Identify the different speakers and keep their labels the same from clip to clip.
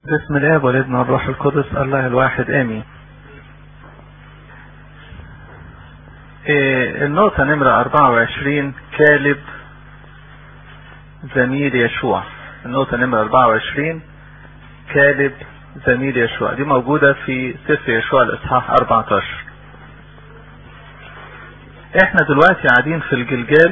Speaker 1: باسم الاب والابن والروح القدس الله الواحد امين إيه النقطة نمرة 24 كالب زميل يشوع النقطة نمرة 24 كالب زميل يشوع دي موجودة في سفر يشوع الإصحاح 14 احنا دلوقتي قاعدين في الجلجال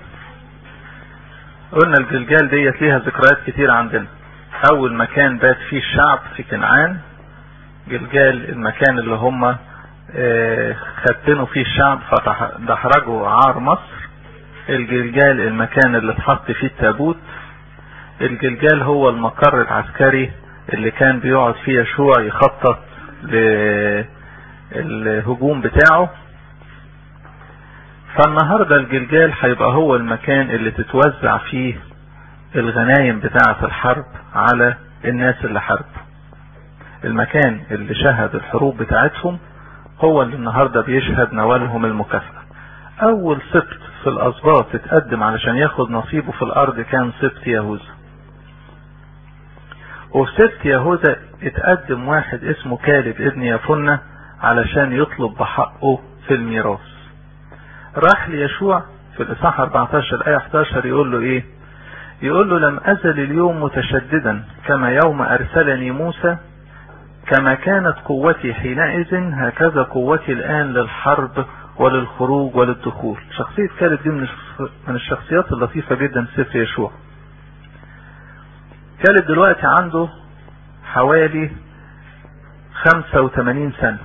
Speaker 1: قلنا الجلجال ديت ليها ذكريات كتير عندنا اول مكان بات فيه الشعب في كنعان جلجال المكان اللي هم اه ختنوا فيه الشعب فدحرجوا عار مصر الجلجال المكان اللي اتحط فيه التابوت الجلجال هو المقر العسكري اللي كان بيقعد فيه يشوع يخطط للهجوم بتاعه فالنهاردة الجلجال هيبقى هو المكان اللي تتوزع فيه الغنايم بتاعة الحرب على الناس اللي حاربوا المكان اللي شهد الحروب بتاعتهم هو اللي النهاردة بيشهد نوالهم المكافأة اول سبت في الاسباط اتقدم علشان ياخد نصيبه في الارض كان سبت يهوذا وفي سبت يهوذا اتقدم واحد اسمه كالب ابن يفنة علشان يطلب بحقه في الميراث راح ليشوع في الاصحاح 14 ايه 11 يقول له ايه يقول له لم ازل اليوم متشددا كما يوم ارسلني موسى كما كانت قوتي حينئذ هكذا قوتي الان للحرب وللخروج وللدخول شخصية كالب دي من الشخصيات اللطيفة جدا في سفر يشوع كالب دلوقتي عنده حوالي 85 سنة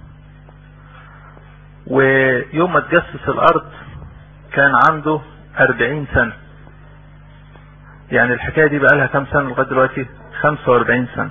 Speaker 1: ويوم ما تجسس الارض كان عنده 40 سنة يعني الحكاية دي بقى لها كام سنة لغاية دلوقتي 45 سنة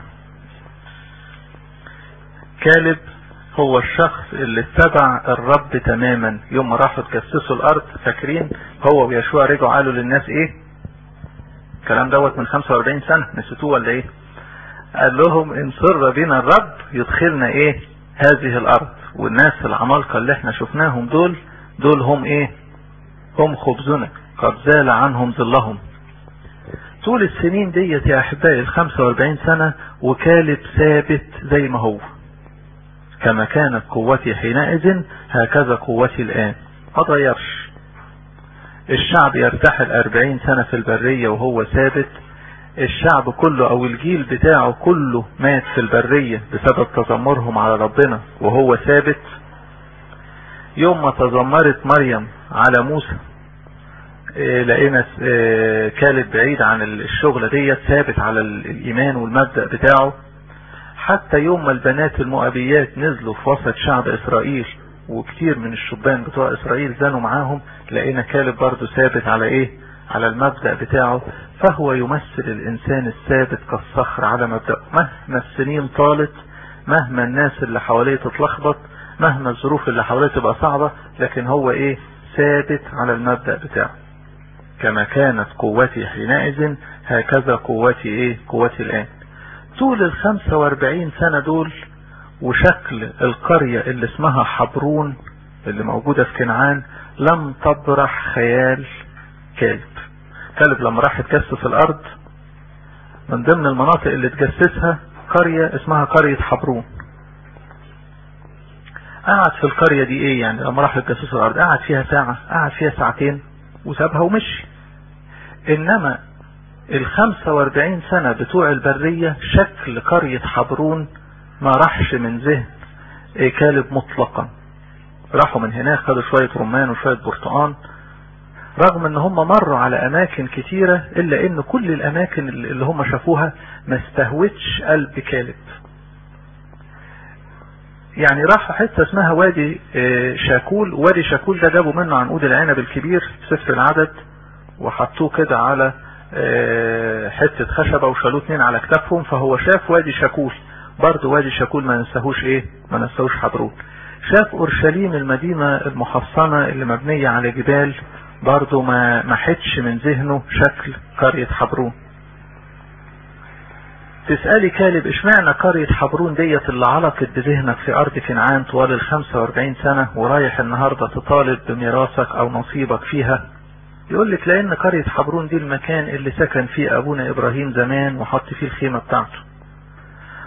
Speaker 1: كالب هو الشخص اللي اتبع الرب تماما يوم ما راحوا تجسسوا الارض فاكرين هو ويشوع رجعوا قالوا للناس ايه الكلام دوت من 45 سنة نسيتوه ولا ايه قال لهم ان سر بنا الرب يدخلنا ايه هذه الارض والناس العمالقة اللي احنا شفناهم دول دول هم ايه هم خبزنا قد زال عنهم ظلهم طول السنين ديت يا احبائي ال 45 سنة وكالب ثابت زي ما هو كما كانت قوتي حينئذ هكذا قوتي الآن ما تغيرش الشعب يرتحل أربعين سنة في البرية وهو ثابت الشعب كله او الجيل بتاعه كله مات في البرية بسبب تذمرهم على ربنا وهو ثابت يوم ما تذمرت مريم على موسى إيه لقينا إيه كالب بعيد عن الشغلة ديت ثابت على الايمان والمبدأ بتاعه حتى يوم ما البنات المؤبيات نزلوا في وسط شعب اسرائيل وكتير من الشبان بتوع اسرائيل زانوا معاهم لقينا كالب برضه ثابت على ايه على المبدأ بتاعه فهو يمثل الانسان الثابت كالصخر على مبدأه مهما السنين طالت مهما الناس اللي حواليه تتلخبط مهما الظروف اللي حواليه تبقى صعبة لكن هو ايه ثابت على المبدأ بتاعه كما كانت قوتي حينئذ هكذا قوتي ايه قوتي الان طول ال 45 سنة دول وشكل القرية اللي اسمها حبرون اللي موجودة في كنعان لم تبرح خيال كالب كالب لما راح يتجسس الارض من ضمن المناطق اللي تجسسها قرية اسمها قرية حبرون قعد في القرية دي ايه يعني لما راح يتجسس الارض قعد فيها ساعة قعد فيها ساعتين وسابها ومشي انما ال 45 سنة بتوع البرية شكل قرية حبرون ما راحش من ذهن كالب مطلقا راحوا من هناك خدوا شوية رمان وشوية برتقان رغم ان هم مروا على اماكن كتيرة الا ان كل الاماكن اللي هم شافوها ما استهوتش قلب كالب يعني راحوا حتة اسمها وادي شاكول وادي شاكول ده جابوا منه عنقود العنب الكبير في سفر العدد وحطوه كده على حتة خشبة وشالوه اتنين على كتافهم فهو شاف وادي شاكول برضه وادي شاكول ما ننساهوش ايه ما ننساهوش حضرون شاف اورشليم المدينة المحصنة اللي مبنية على جبال برضه ما ما حدش من ذهنه شكل قرية حبرون تسألي كالب اشمعنى قرية حبرون ديت اللي علقت بذهنك في ارض كنعان طوال ال 45 سنة ورايح النهاردة تطالب بميراثك او نصيبك فيها يقول لك لان قرية حبرون دي المكان اللي سكن فيه ابونا ابراهيم زمان وحط فيه الخيمة بتاعته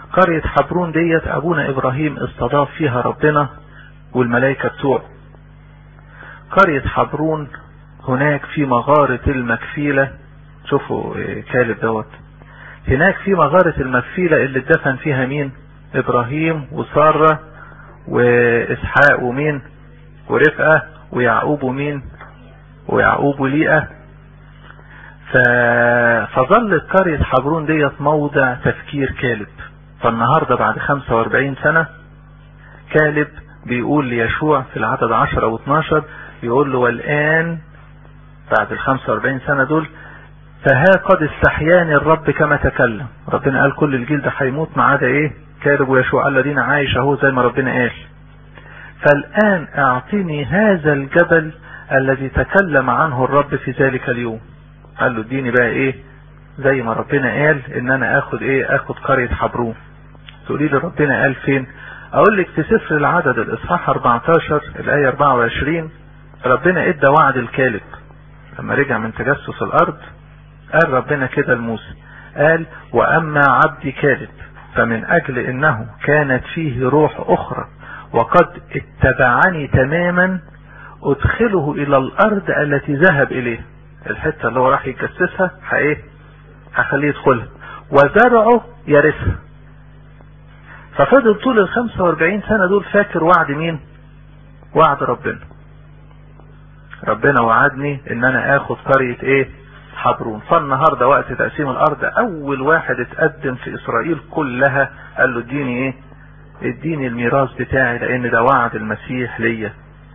Speaker 1: قرية حبرون ديت ابونا ابراهيم استضاف فيها ربنا والملائكة بتوعه قرية حبرون هناك في مغارة المكفيلة شوفوا كالب دوت هناك في مغارة المكفيلة اللي اتدفن فيها مين ابراهيم وسارة واسحاق ومين ورفقة ويعقوب ومين ويعقوب وليئة ف... فظلت قرية حبرون ديت موضع تفكير كالب فالنهاردة بعد 45 سنة كالب بيقول ليشوع في العدد 10 و12 يقول له والآن بعد ال 45 سنة دول فها قد استحياني الرب كما تكلم ربنا قال كل الجيل ده هيموت ما عدا ايه كالب ويشوع الذين عايش اهو زي ما ربنا قال فالآن اعطني هذا الجبل الذي تكلم عنه الرب في ذلك اليوم قال له اديني بقى ايه زي ما ربنا قال ان انا اخد ايه اخد قرية حبرون تقولي لي ربنا قال فين اقول لك في سفر العدد الاصحاح 14 الاية 24 ربنا ادى وعد الكالب لما رجع من تجسس الارض قال ربنا كده لموسى قال واما عبدي كالب فمن اجل انه كانت فيه روح اخرى وقد اتبعني تماما ادخله الى الارض التي ذهب اليه الحتة اللي هو راح يتجسسها ايه هخليه يدخلها وزرعه يرثها ففضل طول ال 45 سنة دول فاكر وعد مين وعد ربنا ربنا وعدني ان انا اخد قرية ايه حبرون فالنهاردة وقت تقسيم الارض اول واحد اتقدم في اسرائيل كلها قال له اديني ايه اديني الميراث بتاعي لان ده وعد المسيح ليا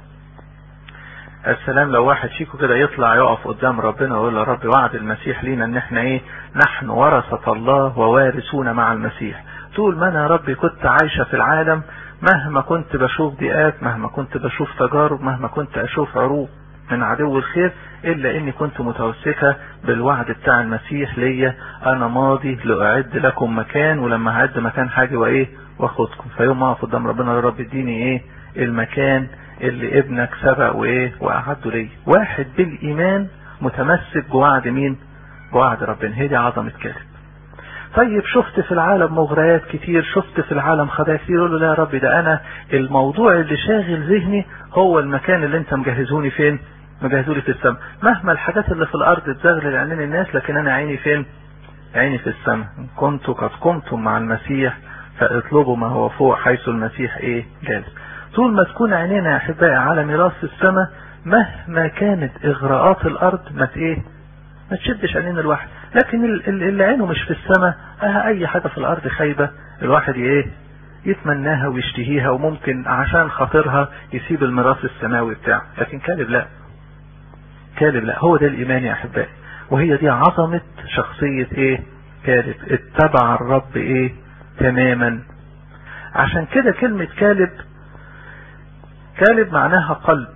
Speaker 1: السلام لو واحد فيكم كده يطلع يقف قدام ربنا ويقول يا رب وعد المسيح لينا ان احنا ايه نحن ورثة الله ووارثون مع المسيح طول ما انا يا ربي كنت عايشة في العالم مهما كنت بشوف ضيقات مهما كنت بشوف تجارب مهما كنت اشوف عروق من عدو الخير الا اني كنت متوسكة بالوعد بتاع المسيح ليا انا ماضي لاعد لكم مكان ولما هعد مكان حاجة وايه واخدكم فيوم ما اقف قدام ربنا يا رب اديني ايه المكان اللي ابنك سبق وايه واعده ليه واحد بالايمان متمسك بوعد مين بوعد ربنا هي دي عظمة كاتب طيب شفت في العالم مغريات كتير شفت في العالم خدايا كتير يقول له لا يا رب ده انا الموضوع اللي شاغل ذهني هو المكان اللي انت مجهزوني فين مجهزولي في السماء مهما الحاجات اللي في الارض تزغلل عينين الناس لكن انا عيني فين عيني في السماء ان كنتوا قد قمتم مع المسيح فاطلبوا ما هو فوق حيث المسيح ايه جالس طول ما تكون عينينا يا احبائي على ميراث السماء مهما كانت اغراءات الارض ما ايه ما تشدش عينين الواحد لكن اللي عينه مش في السماء اه اي حاجة في الارض خايبة الواحد ايه يتمناها ويشتهيها وممكن عشان خاطرها يسيب الميراث السماوي بتاعه لكن كالب لا كالب لا هو ده الايمان يا احبائي وهي دي عظمة شخصية ايه كالب اتبع الرب ايه تماما عشان كده كلمة كالب كالب معناها قلب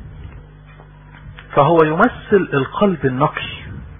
Speaker 1: فهو يمثل القلب النقي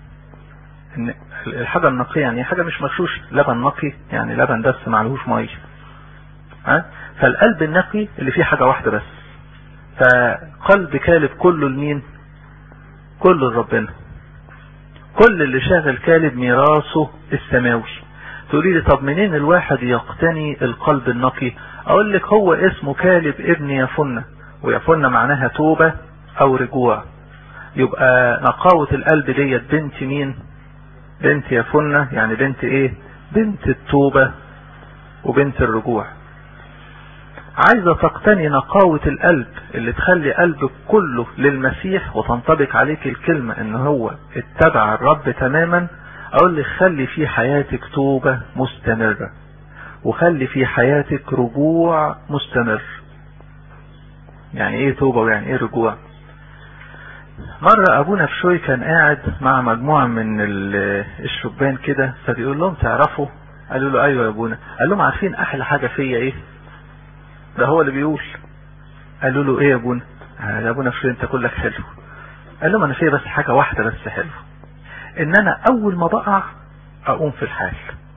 Speaker 1: الحاجة النقية يعني حاجة مش مغشوش لبن نقي يعني لبن بس معلهوش مية ها فالقلب النقي اللي فيه حاجة واحدة بس فقلب كالب كله لمين كله لربنا كل اللي شاغل كالب ميراثه السماوي تقولي لي طب منين الواحد يقتني القلب النقي اقول لك هو اسمه كالب ابن يفنة ويفنة معناها توبة او رجوع يبقى نقاوة القلب ديت بنت مين بنت يفنة يعني بنت ايه بنت التوبة وبنت الرجوع عايزة تقتني نقاوة القلب اللي تخلي قلبك كله للمسيح وتنطبق عليك الكلمة ان هو اتبع الرب تماما اقول لك خلي في حياتك توبة مستمرة وخلي في حياتك رجوع مستمر يعني ايه توبة ويعني ايه رجوع مرة ابونا بشوي كان قاعد مع مجموعة من الشبان كده فبيقول لهم تعرفوا قالوا له ايوه يا ابونا قال لهم عارفين احلى حاجة فيا ايه ده هو اللي بيقول قالوا له ايه يا ابونا يا ابونا بشوي انت كلك حلو قال لهم انا فيا بس حاجة واحدة بس حلو ان انا اول ما بقع اقوم في الحال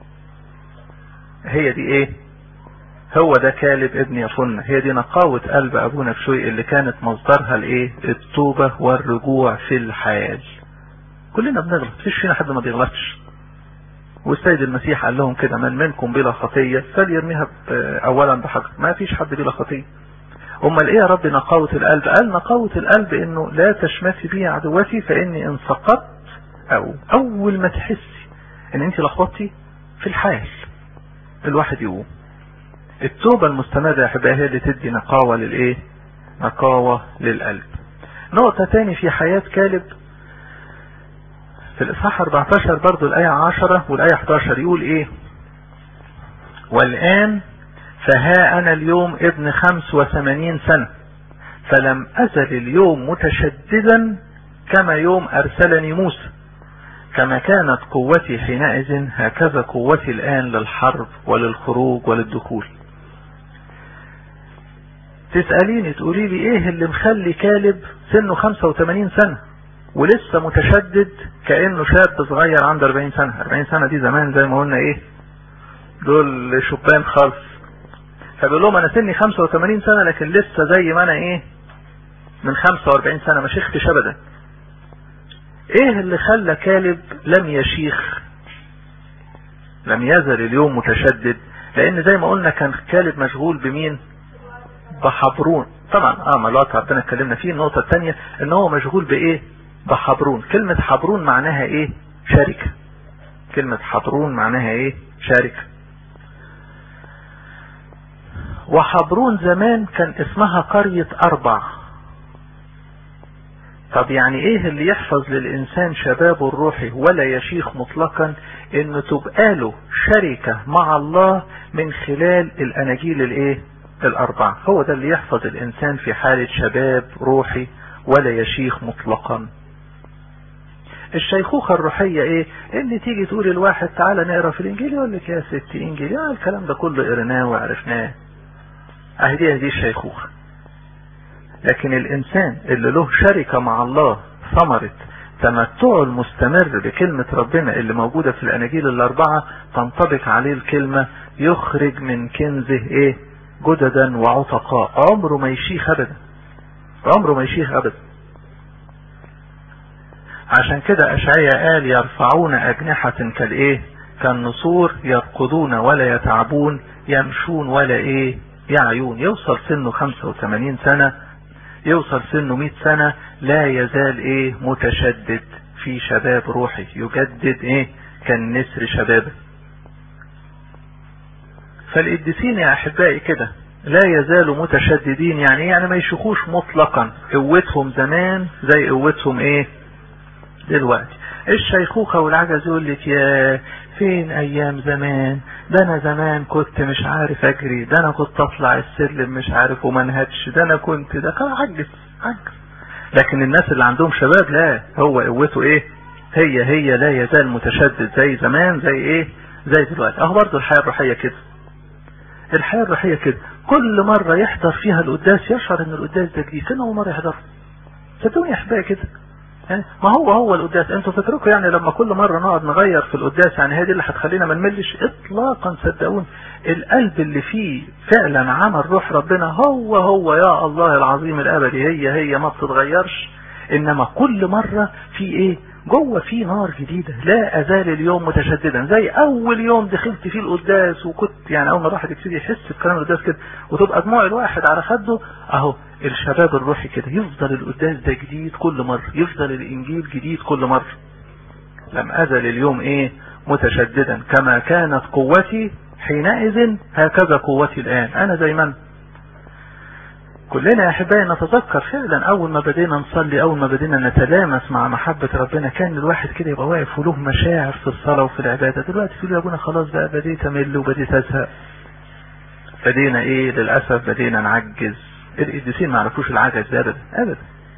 Speaker 1: هي دي ايه هو ده كالب ابن يفن هي دي نقاوة قلب ابونا بشوي اللي كانت مصدرها الايه التوبة والرجوع في الحال كلنا بنغلط مفيش فينا حد ما بيغلطش والسيد المسيح قال لهم كده من منكم بلا خطية فليرميها اولا بحجر ما فيش حد بلا خطية امال ايه يا رب نقاوة القلب قال نقاوة القلب انه لا تشمتي بي عدوتي فاني ان سقطت او اول ما تحسي ان انت لخبطتي في الحال الواحد يقوم التوبة المستمرة يا احبائي هي اللي تدي نقاوة للايه نقاوة للقلب نقطة تاني في حياة كالب في الاصحاح 14 برضو الاية 10 والاية 11 يقول ايه والان فها انا اليوم ابن 85 سنة فلم ازل اليوم متشددا كما يوم ارسلني موسى كما كانت قوتي حينئذ هكذا قوتي الان للحرب وللخروج وللدخول تسأليني تقولي لي ايه اللي مخلي كالب سنه 85 سنة ولسه متشدد كأنه شاب صغير عنده 40 سنة 40 سنة دي زمان زي ما قلنا ايه دول شبان خالص فبيقول لهم انا سني 85 سنة لكن لسه زي ما انا ايه من 45 سنة ما شيختش ابدا ايه اللي خلى كالب لم يشيخ لم يزل اليوم متشدد لان زي ما قلنا كان كالب مشغول بمين بحبرون طبعا اه ملات ربنا اتكلمنا فيه النقطة الثانية ان هو مشغول بايه بحبرون كلمة حبرون معناها ايه شركة كلمة حبرون معناها ايه شركة وحبرون زمان كان اسمها قرية اربع طب يعني ايه اللي يحفظ للانسان شبابه الروحي ولا يشيخ مطلقا انه تبقى له شركة مع الله من خلال الاناجيل الايه الاربعة هو ده اللي يحفظ الانسان في حالة شباب روحي ولا يشيخ مطلقا الشيخوخة الروحية ايه اللي تيجي تقول الواحد تعالى نقرا في الانجيل يقول لك يا ستي انجيل يا الكلام ده كله قرناه وعرفناه اهدي دي الشيخوخة لكن الانسان اللي له شركة مع الله ثمرة تمتعه المستمر بكلمة ربنا اللي موجودة في الاناجيل الاربعة تنطبق عليه الكلمة يخرج من كنزه ايه جددا وعتقاء عمره ما يشيخ ابدا عمره ما يشيخ ابدا عشان كده اشعياء قال يرفعون اجنحة كالايه كالنسور يرقدون ولا يتعبون يمشون ولا ايه يعيون يوصل سنه 85 سنة يوصل سنه 100 سنة لا يزال ايه متشدد في شباب روحي يجدد ايه كالنسر شبابه فالقديسين يا احبائي كده لا يزالوا متشددين يعني يعني ما يشوخوش مطلقا قوتهم زمان زي قوتهم ايه دلوقتي الشيخوخة والعجز يقول لك يا فين ايام زمان ده انا زمان كنت مش عارف اجري ده انا كنت اطلع السلم مش عارف وما انهدش ده انا كنت ده كان عجز عجز لكن الناس اللي عندهم شباب لا هو قوته ايه هي هي لا يزال متشدد زي زمان زي ايه زي دلوقتي اهو برضه الحياة الروحية كده الحياة الروحية كده كل مرة يحضر فيها القداس يشعر ان القداس ده جديد سنة ومرة يحضر صدقوني يا احبائي كده ما هو هو القداس انتوا فكركم يعني لما كل مرة نقعد نغير في القداس يعني هي دي اللي هتخلينا ما نملش اطلاقا صدقوني القلب اللي فيه فعلا عمل روح ربنا هو هو يا الله العظيم الابدي هي هي ما بتتغيرش انما كل مرة في ايه جوه في نار جديدة لا ازال اليوم متشددا زي اول يوم دخلت فيه القداس وكنت يعني اول ما الواحد يبتدي يحس بكلام القداس كده وتبقى دموع الواحد على خده اهو الشباب الروحي كده يفضل القداس ده جديد كل مرة يفضل الانجيل جديد كل مرة لم ازل اليوم ايه متشددا كما كانت قوتي حينئذ هكذا قوتي الان انا زي ما كلنا يا احبائي نتذكر فعلا اول ما بدينا نصلي اول ما بدينا نتلامس مع محبة ربنا كان الواحد كده يبقى واقف وله مشاعر في الصلاة وفي العبادة دلوقتي تقول يا ابونا خلاص بقى بديت امل وبديت ازهق بدينا ايه للاسف بدينا نعجز القديسين ما عرفوش العجز ده ابدا ابدا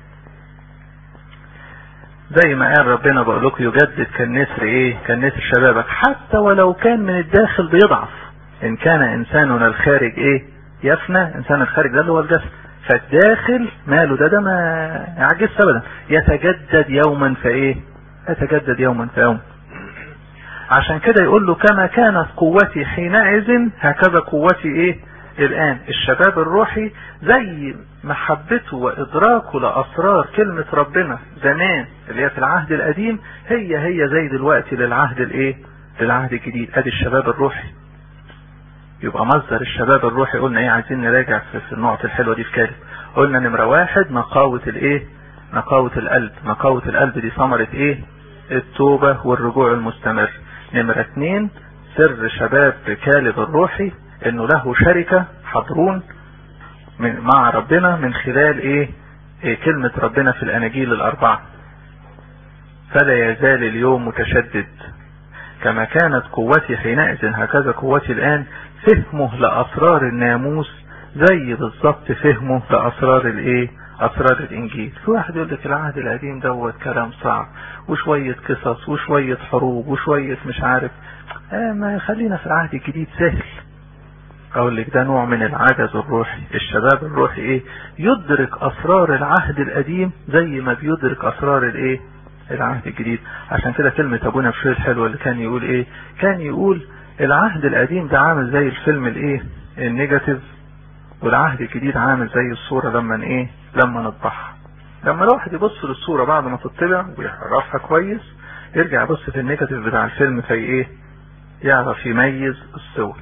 Speaker 1: زي ما قال ربنا بقول لكم يجدد كالنسر ايه كالنسر شبابك حتى ولو كان من الداخل بيضعف ان كان انساننا الخارج ايه يفنى انسان الخارج ده اللي هو الجسد فالداخل ماله ده ده ما يعجز ابدا يتجدد يوما فايه يتجدد يوما فيوم عشان كده يقول له كما كانت قوتي حينئذ هكذا قوتي ايه الان الشباب الروحي زي محبته وادراكه لاسرار كلمة ربنا زمان اللي هي في العهد القديم هي هي زي دلوقتي للعهد الايه للعهد الجديد ادي الشباب الروحي يبقى مصدر الشباب الروحي قلنا ايه عايزين نراجع في النقط الحلوة دي في كالب قلنا نمرة واحد نقاوة الايه نقاوة القلب نقاوة القلب دي ثمرة ايه التوبة والرجوع المستمر نمرة اتنين سر شباب كالب الروحي انه له شركة حضرون من مع ربنا من خلال ايه, إيه كلمة ربنا في الاناجيل الاربعة فلا يزال اليوم متشدد كما كانت قوتي حينئذ هكذا قوتي الان فهمه لاسرار الناموس زي بالظبط فهمه لاسرار الايه اسرار الانجيل في واحد يقول لك العهد القديم دوت كلام صعب وشوية قصص وشوية حروب وشوية مش عارف آه ما خلينا في العهد الجديد سهل اقول لك ده نوع من العجز الروحي الشباب الروحي ايه يدرك اسرار العهد القديم زي ما بيدرك اسرار الايه العهد الجديد عشان كده كلمة ابونا بشير الحلوة اللي كان يقول ايه كان يقول العهد القديم ده عامل زي الفيلم الايه النيجاتيف والعهد الجديد عامل زي الصورة لما ايه لما نطبعها لما الواحد يبص للصورة بعد ما تطبع ويعرفها كويس يرجع يبص في النيجاتيف بتاع الفيلم في ايه يعرف يميز الصور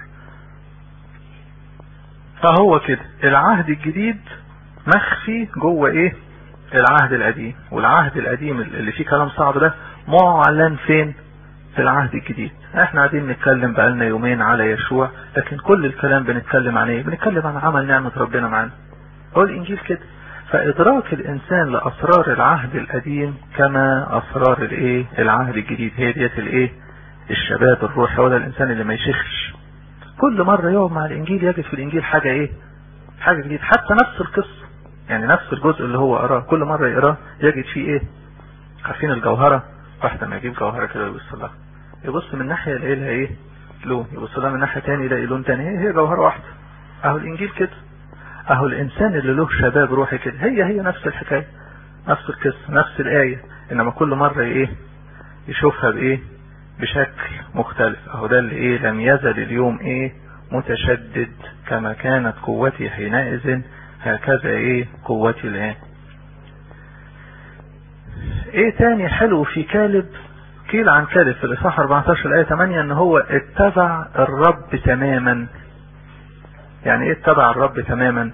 Speaker 1: فهو كده العهد الجديد مخفي جوه ايه العهد القديم والعهد القديم اللي فيه كلام صعب ده معلن فين في العهد الجديد احنا قاعدين نتكلم بقالنا يومين على يشوع لكن كل الكلام بنتكلم عن ايه بنتكلم عن عمل نعمة ربنا معانا هو الانجيل كده فادراك الانسان لاسرار العهد القديم كما اسرار الايه العهد الجديد هي ديت الايه الشباب الروحي هو ده الانسان اللي ما يشخش كل مرة يقعد مع الانجيل يجد في الانجيل حاجة ايه حاجة جديدة حتى نفس القصة يعني نفس الجزء اللي هو قراه كل مرة يقراه يجد فيه ايه عارفين الجوهرة واحدة ما يجيب جوهرة كده ويبص لها يبص من ناحية يلاقي لها ايه لون يبص لها من ناحية تاني يلاقي لون تاني هي هي جوهرة واحدة اهو الانجيل كده اهو الانسان اللي له شباب روحي كده هي هي نفس الحكاية نفس القصة نفس الآية انما كل مرة ايه يشوفها بايه بشكل مختلف اهو ده اللي ايه لم يزل اليوم ايه متشدد كما كانت قوتي حينئذ هكذا ايه قوتي الان ايه تاني حلو في كالب قيل عن كالب في الاصحاح 14 الايه 8 ان هو اتبع الرب تماما يعني ايه اتبع الرب تماما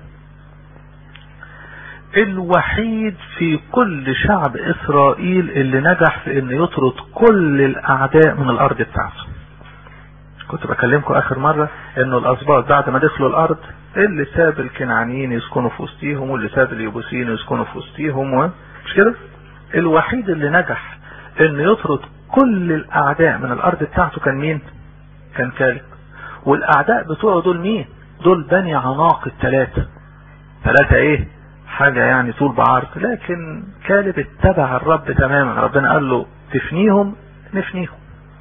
Speaker 1: الوحيد في كل شعب اسرائيل اللي نجح في انه يطرد كل الاعداء من الارض بتاعته كنت بكلمكم اخر مرة انه الاسباط بعد ما دخلوا الارض اللي ساب الكنعانيين يسكنوا في وسطيهم واللي ساب اليبوسيين يسكنوا في وسطيهم مش كده الوحيد اللي نجح انه يطرد كل الاعداء من الارض بتاعته كان مين كان كالب والاعداء بتوعه دول مين دول بني عناق الثلاثة ثلاثة ايه حاجة يعني طول بعرض لكن كالب اتبع الرب تماما ربنا قال له تفنيهم نفنيهم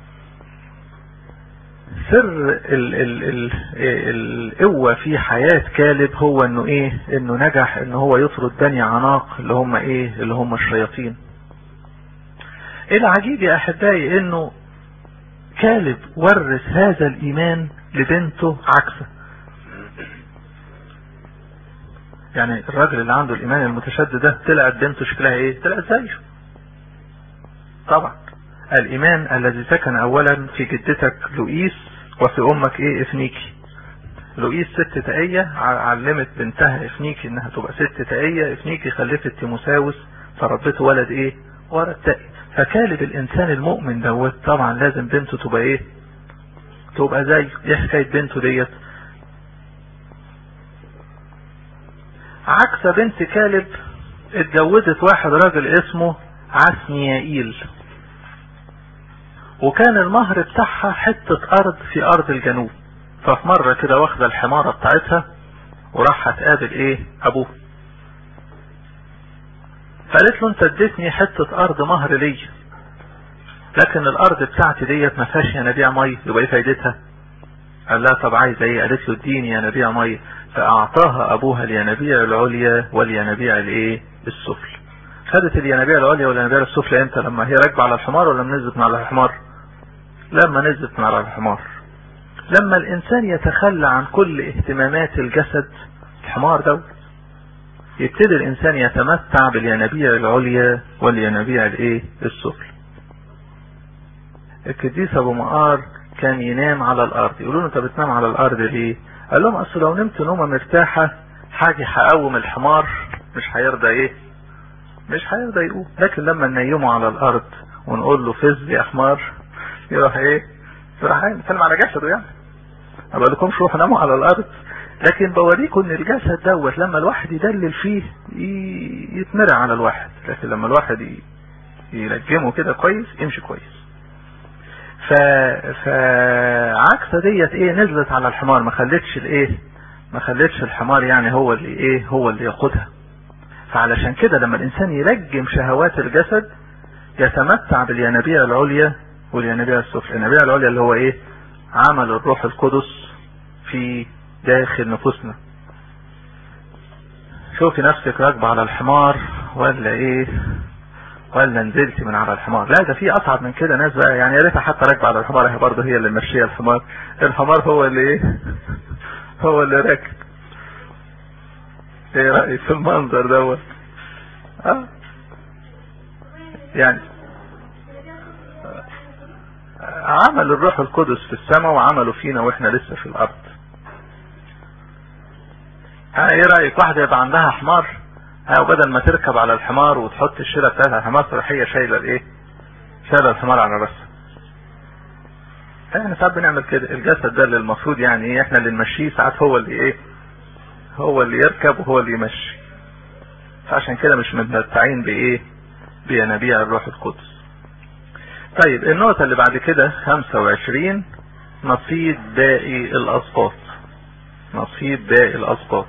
Speaker 1: سر ال ال ال القوة في حياة كالب هو انه ايه انه نجح انه هو يطرد بني عناق اللي هم ايه اللي هم الشياطين العجيب يا احبائي انه كالب ورث هذا الايمان لبنته عكسه يعني الراجل اللي عنده الايمان المتشدد ده طلعت بنته شكلها ايه طلعت زيه طبعا الايمان الذي سكن اولا في جدتك لؤيس وفي امك ايه افنيكي لؤيس ست تقية علمت بنتها افنيكي انها تبقى ست تقية افنيكي خلفت تيموساوس فربته ولد ايه ولد تقي فكالب الانسان المؤمن دوت طبعا لازم بنته تبقى ايه تبقى زي ايه حكاية بنته ديت عكس بنت كالب اتجوزت واحد راجل اسمه عسنيائيل وكان المهر بتاعها حتة ارض في ارض الجنوب ففي مرة كده واخدة الحمارة بتاعتها وراح هتقابل ايه ابوه فقالت له انت اديتني حتة ارض مهر ليا لكن الارض بتاعتي ديت ما فيهاش ينابيع ميه يبقى ايه فايدتها قال لها طب عايز ايه قالت له اديني ينابيع ميه فاعطاها ابوها الينابيع العليا والينابيع الايه السفل خدت الينابيع العليا والينابيع السفلى امتى لما هي راكبه على الحمار ولا لما نزلت من على الحمار لما نزلت من على الحمار لما الانسان يتخلى عن كل اهتمامات الجسد الحمار دوت يبتدي الانسان يتمتع بالينابيع العليا والينابيع الايه السفلى القديس ابو مقار كان ينام على الارض يقولوا له انت بتنام على الارض ليه قال لهم اصل لو نمت نومه مرتاحه حاجه هقوم الحمار مش هيرضى ايه مش هيرضى يقوم لكن لما ننيمه على الارض ونقول له فز يا حمار يروح ايه يروح نتكلم على جسده يعني ما بقولكمش روحوا ناموا على الارض لكن بوريكم ان الجسد دوت لما الواحد يدلل فيه يتمرع على الواحد لكن لما الواحد يلجمه كده كويس يمشي كويس ف فعكس ديت ايه نزلت على الحمار ما خلتش الايه ما خلتش الحمار يعني هو اللي ايه هو اللي يقودها فعلشان كده لما الانسان يلجم شهوات الجسد يتمتع بالينابيع العليا والينابيع السفلى الينابيع العليا اللي هو ايه عمل الروح القدس في داخل نفوسنا شوفي نفسك راكبه على الحمار ولا ايه ولا نزلت من على الحمار لا ده في اصعب من كده ناس بقى يعني يا ريتها حتى راكبه على الحمار هي برضه هي اللي ماشيه الحمار الحمار هو اللي ايه هو اللي راكب ايه رايك في المنظر دوت اه يعني عمل الروح القدس في السماء وعمله فينا واحنا لسه في الارض ها ايه رايك واحده يبقى عندها حمار ها وبدل ما تركب على الحمار وتحط الشيله بتاعتها الحمار تروح هي شايله الايه شايله الحمار على راسها احنا ساعات بنعمل كده الجسد ده اللي المفروض يعني ايه احنا اللي نمشيه ساعات هو اللي ايه هو اللي يركب وهو اللي يمشي فعشان كده مش متمتعين بايه بينابيع الروح القدس طيب النقطة اللي بعد كده 25 نصيب باقي الأسقاط نصيب باقي الأسقاط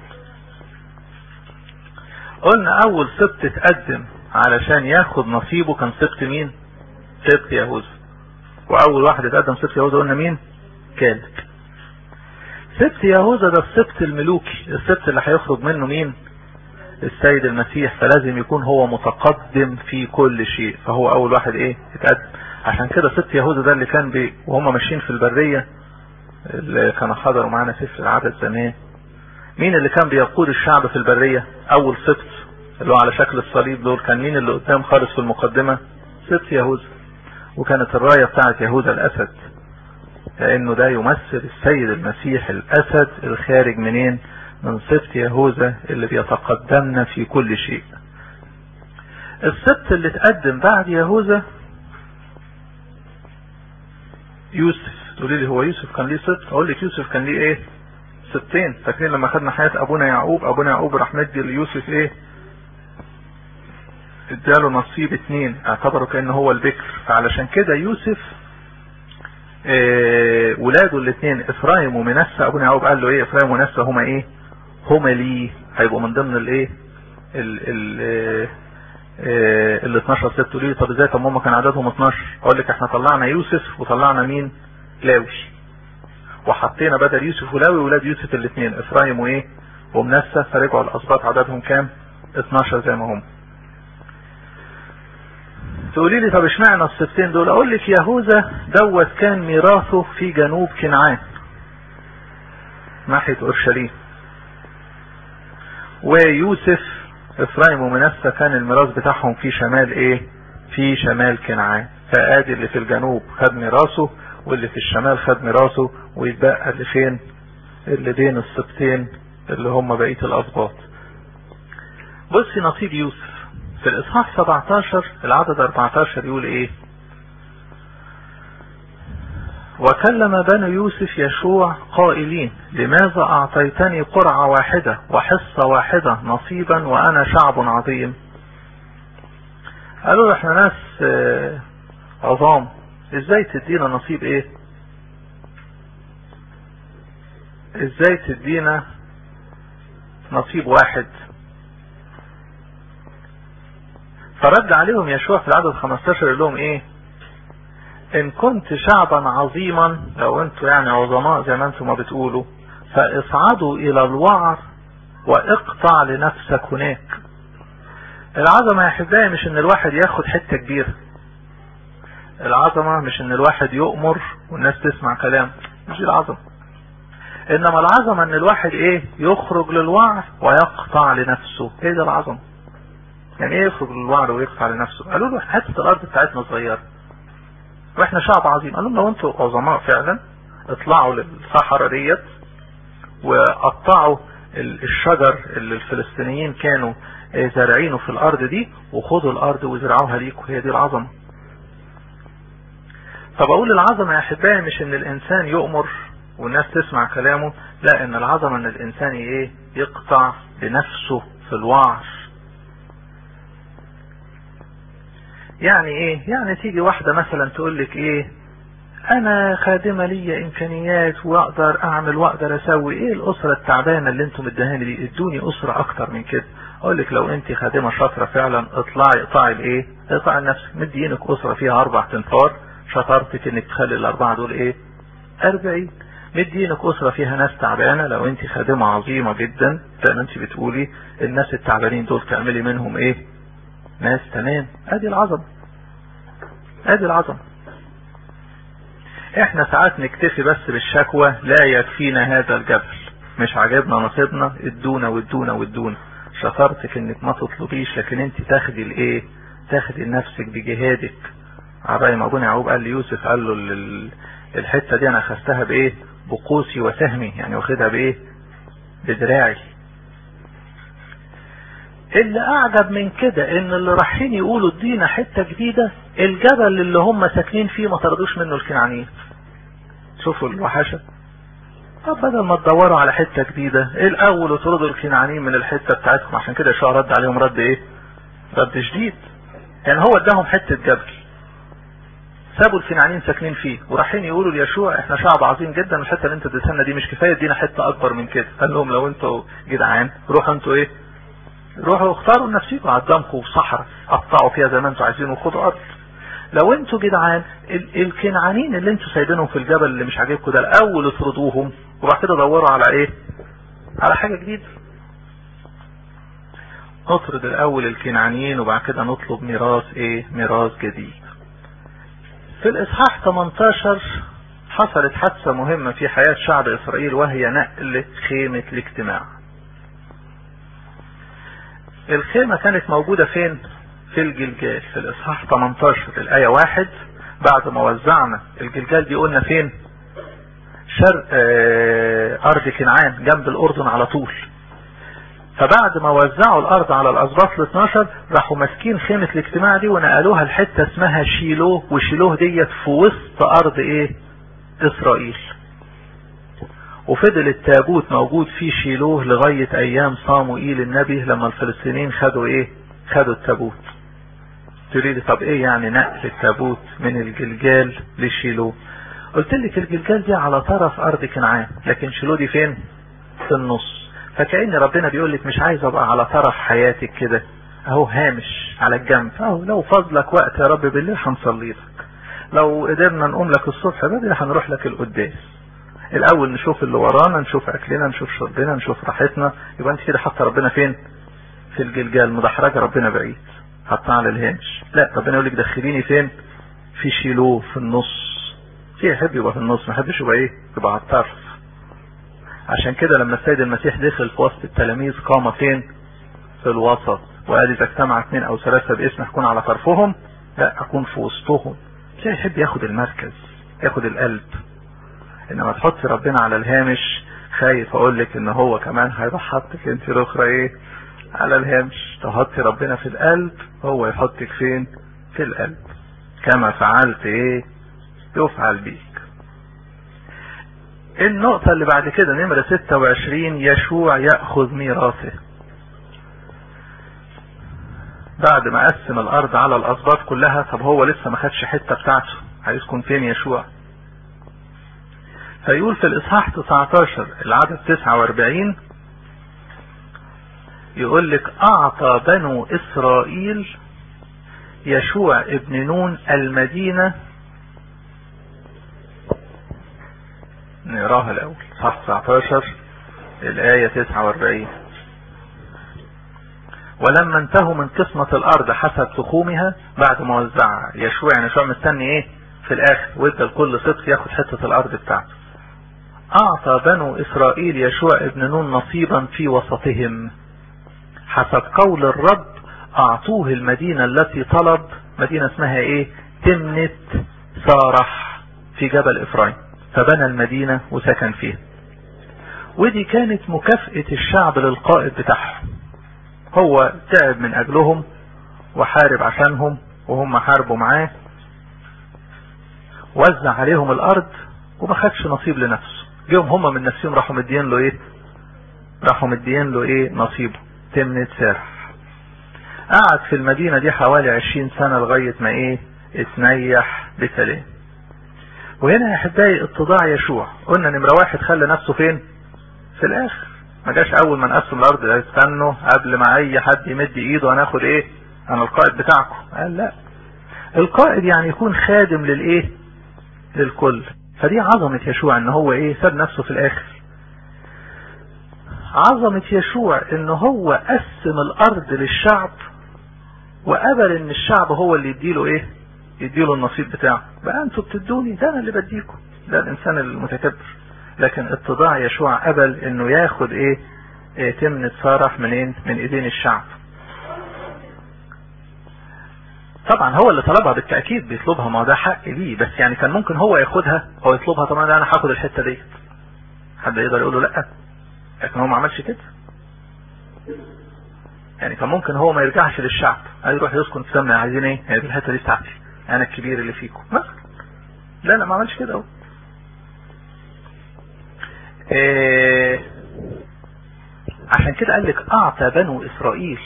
Speaker 1: قلنا أول سبت اتقدم علشان ياخد نصيبه كان سبت مين؟ سبت يهوذا وأول واحد اتقدم سبت يهوذا قلنا مين؟ كالب سبت يهوذا ده السبت الملوكي السبت اللي هيخرج منه مين؟ السيد المسيح فلازم يكون هو متقدم في كل شيء فهو أول واحد إيه؟ اتقدم عشان كده سبت يهوذا ده اللي كان بي وهم ماشيين في البرية اللي كانوا حضروا معانا سفر العدد زمان مين اللي كان بيقود الشعب في البرية اول سبت اللي هو على شكل الصليب دول كان مين اللي قدام خالص في المقدمة سبت يهوذا وكانت الراية بتاعت يهوذا الاسد لانه ده يمثل السيد المسيح الاسد الخارج منين من سبت يهوذا اللي بيتقدمنا في كل شيء السبت اللي اتقدم بعد يهوذا يوسف تقولي لي هو يوسف كان ليه سبت اقول لك يوسف كان ليه ايه سبتين فاكرين لما خدنا حياة ابونا يعقوب ابونا يعقوب راح مدي ليوسف ايه اداله نصيب اتنين اعتبره كأنه هو البكر فعلشان كده يوسف إيه ولاده الاثنين افرايم ومنسى ابونا يعقوب قال له ايه افرايم ومنسى هما ايه هما ليه هيبقوا من ضمن الايه ال ال ال 12 ست تقولي لي طب ازاي طب هم كان عددهم 12 اقول لك احنا طلعنا يوسف وطلعنا مين لاوي وحطينا بدل يوسف ولاوي ولاد يوسف الاثنين افرايم وايه ومنسى فرجعوا الاسباط عددهم كام 12 زي ما هم تقولي لي طب اشمعنى السبتين دول اقول لك يهوذا دوت كان ميراثه في جنوب كنعان ناحيه اورشليم ويوسف افرايم ومنسى كان الميراث بتاعهم في شمال ايه في شمال كنعان فادي اللي في الجنوب خد ميراثه واللي في الشمال خد ميراثه ويتبقى اللي فين اللي بين السبتين اللي هم بقيه الاسباط بصي نصيب يوسف في الاصحاح 17 العدد 14 يقول ايه وكلم بنو يوسف يشوع قائلين لماذا أعطيتني قرعة واحدة وحصة واحدة نصيبا وأنا شعب عظيم قالوا احنا ناس عظام ازاي تدينا نصيب ايه ازاي تدينا نصيب واحد فرد عليهم يشوع في العدد 15 يقول لهم ايه ان كنت شعبا عظيما لو انتوا يعني عظماء زي ما انتوا ما بتقولوا فاصعدوا الى الوعر واقطع لنفسك هناك العظمة يا احبائي مش ان الواحد ياخد حتة كبيرة العظمة مش ان الواحد يؤمر والناس تسمع كلام مش العظمة انما العظمة ان الواحد ايه يخرج للوعر ويقطع لنفسه ايه ده العظمة يعني ايه يخرج للوعر ويقطع لنفسه قالوا له حتة الارض بتاعتنا صغيرة واحنا شعب عظيم قال لهم لو انتوا عظماء فعلا اطلعوا للصحراء ديت وقطعوا الشجر اللي الفلسطينيين كانوا زارعينه في الارض دي وخدوا الارض وزرعوها ليكم هي دي العظمة طب اقول العظمة يا احبائي مش ان الانسان يؤمر والناس تسمع كلامه لا ان العظمة ان الانسان ايه يقطع بنفسه في الوعر يعني ايه يعني تيجي واحدة مثلا تقول لك ايه انا خادمة لي امكانيات واقدر اعمل واقدر اسوي ايه الاسرة التعبانة اللي انتم مدهاني دي ادوني اسرة اكتر من كده اقول لك لو انت خادمة شاطرة فعلا اطلعي اقطعي الايه اقطعي لنفسك مدينك اسرة فيها اربع تنفار شطارتك انك تخلي الاربعة دول ايه اربعين مدينك اسرة فيها ناس تعبانة لو انت خادمة عظيمة جدا زي ما انت بتقولي الناس التعبانين دول تعملي منهم ايه ناس تمام ادي العظمة ادي العظمة احنا ساعات نكتفي بس بالشكوى لا يكفينا هذا الجبل مش عجبنا نصيبنا ادونا وادونا وادونا شطارتك انك ما تطلبيش لكن انت تاخدي الايه تاخدي لنفسك بجهادك عباية ما ابونا يعقوب قال ليوسف قال له الحتة دي انا اخذتها بايه بقوسي وسهمي يعني واخدها بايه بدراعي اللي اعجب من كده ان اللي رايحين يقولوا ادينا حتة جديدة الجبل اللي هم ساكنين فيه ما طردوش منه الكنعانيين شوفوا الوحشة طب بدل ما تدوروا على حتة جديدة ايه الاول وطردوا الكنعانيين من الحتة بتاعتكم عشان كده يشوع رد عليهم رد ايه رد شديد يعني هو اداهم حتة جبل سابوا الكنعانيين ساكنين فيه ورايحين يقولوا ليشوع احنا شعب عظيم جدا الحته اللي انت اديتها دي مش كفايه ادينا حته اكبر من كده قال لهم لو انتوا جدعان روحوا انتوا ايه روحوا اختاروا لنفسكم قدامكم صحراء قطعوا فيها زي ما انتوا عايزين وخدوا ارض لو انتوا جدعان الكنعانيين اللي انتوا سايبينهم في الجبل اللي مش عاجبكم ده الاول اطردوهم وبعد كده دوروا على ايه على حاجه جديده نطرد الاول الكنعانيين وبعد كده نطلب ميراث ايه ميراث جديد في الاصحاح 18 حصلت حادثة مهمة في حياة شعب اسرائيل وهي نقل خيمة الاجتماع الخيمة كانت موجودة فين في الجلجال في الاصحاح 18 الاية واحد بعد ما وزعنا الجلجال دي قلنا فين شرق اه ارض كنعان جنب الاردن على طول فبعد ما وزعوا الارض على الاسباط ال 12 راحوا ماسكين خيمة الاجتماع دي ونقلوها لحتة اسمها شيلوه وشيلوه ديت في وسط ارض ايه اسرائيل وفضل التابوت موجود في شيلوه لغاية ايام صاموئيل النبي لما الفلسطينيين خدوا ايه خدوا التابوت تريد طب ايه يعني نقل التابوت من الجلجال لشيلوه قلت لك الجلجال دي على طرف ارض كنعان لكن شيلوه دي فين في النص فكأن ربنا بيقول لك مش عايز ابقى على طرف حياتك كده اهو هامش على الجنب اهو لو فضلك وقت يا رب بالليل هنصلي لك لو قدرنا نقوم لك الصبح بدري هنروح لك القداس الاول نشوف اللي ورانا نشوف اكلنا نشوف شربنا نشوف راحتنا يبقى انت كده حاطه ربنا فين في الجلجال مدحرجه ربنا بعيد حاطه على الهامش لا ربنا يقول لك دخليني فين في شيلوه في النص في يحب يبقى في النص ما يحبش يبقى ايه يبقى على الطرف عشان كده لما السيد المسيح دخل في وسط التلاميذ قام فين في الوسط وقال اذا اجتمع اثنين او ثلاثة باسم اكون على طرفهم لا اكون في وسطهم لا يحب ياخد المركز ياخد القلب انما تحط ربنا على الهامش خايف اقول لك ان هو كمان هيروح حطك انت الاخرى ايه على الهامش تحطي ربنا في القلب هو يحطك فين في القلب كما فعلت ايه يفعل بيك النقطة اللي بعد كده نمرة 26 يشوع يأخذ ميراثه بعد ما قسم الارض على الاسباط كلها طب هو لسه ما خدش حتة بتاعته هيسكن فين يشوع فيقول في الاصحاح 19 العدد 49 يقول لك اعطى بنو اسرائيل يشوع ابن نون المدينة نقراها الاول صح 19 الاية 49 ولما انتهوا من قسمة الارض حسب تخومها بعد ما وزعها يشوع يعني يشوع مستني ايه في الاخر وادى لكل صدق ياخد حتة الارض بتاعته اعطى بنو اسرائيل يشوع ابن نون نصيبا في وسطهم حسب قول الرب اعطوه المدينة التي طلب مدينة اسمها ايه تمنت سارح في جبل افرايم فبنى المدينة وسكن فيها ودي كانت مكافأة الشعب للقائد بتاعهم هو تعب من اجلهم وحارب عشانهم وهم حاربوا معاه وزع عليهم الارض وما خدش نصيب لنفسه جيهم هم من نفسهم راحوا مدين له ايه راحوا مدين له ايه نصيبه تمنة سارح قعد في المدينة دي حوالي عشرين سنة لغاية ما ايه اتنيح بسلام وهنا يا احبائي اتضاع يشوع قلنا نمرة واحد خلى نفسه فين في الاخر ما جاش اول ما نقسم الارض استنوا قبل ما اي حد يمد ايده هناخد ايه انا القائد بتاعكم قال لا القائد يعني يكون خادم للايه للكل فدي عظمة يشوع ان هو ايه ساب نفسه في الاخر عظمة يشوع ان هو قسم الارض للشعب وقبل ان الشعب هو اللي يديله ايه يديله النصيب بتاعه بقى انتوا بتدوني ده انا اللي بديكم ده الانسان المتكبر لكن اتضاع يشوع قبل انه ياخد ايه, إيه تمنة صارح منين من ايدين الشعب طبعا هو اللي طلبها بالتأكيد بيطلبها ما ده حق ليه بس يعني كان ممكن هو ياخدها هو يطلبها طبعا انا هاخد الحتة دي حد يقدر يقول له لا لكن هو ما عملش كده يعني كان ممكن هو ما يرجعش للشعب يروح يسكن في سمنة عايزين ايه هي دي الحتة دي بتاعتي انا الكبير اللي فيكم مثلا لا لا ما عملش كده هو إيه عشان كده قال لك اعطى بنو اسرائيل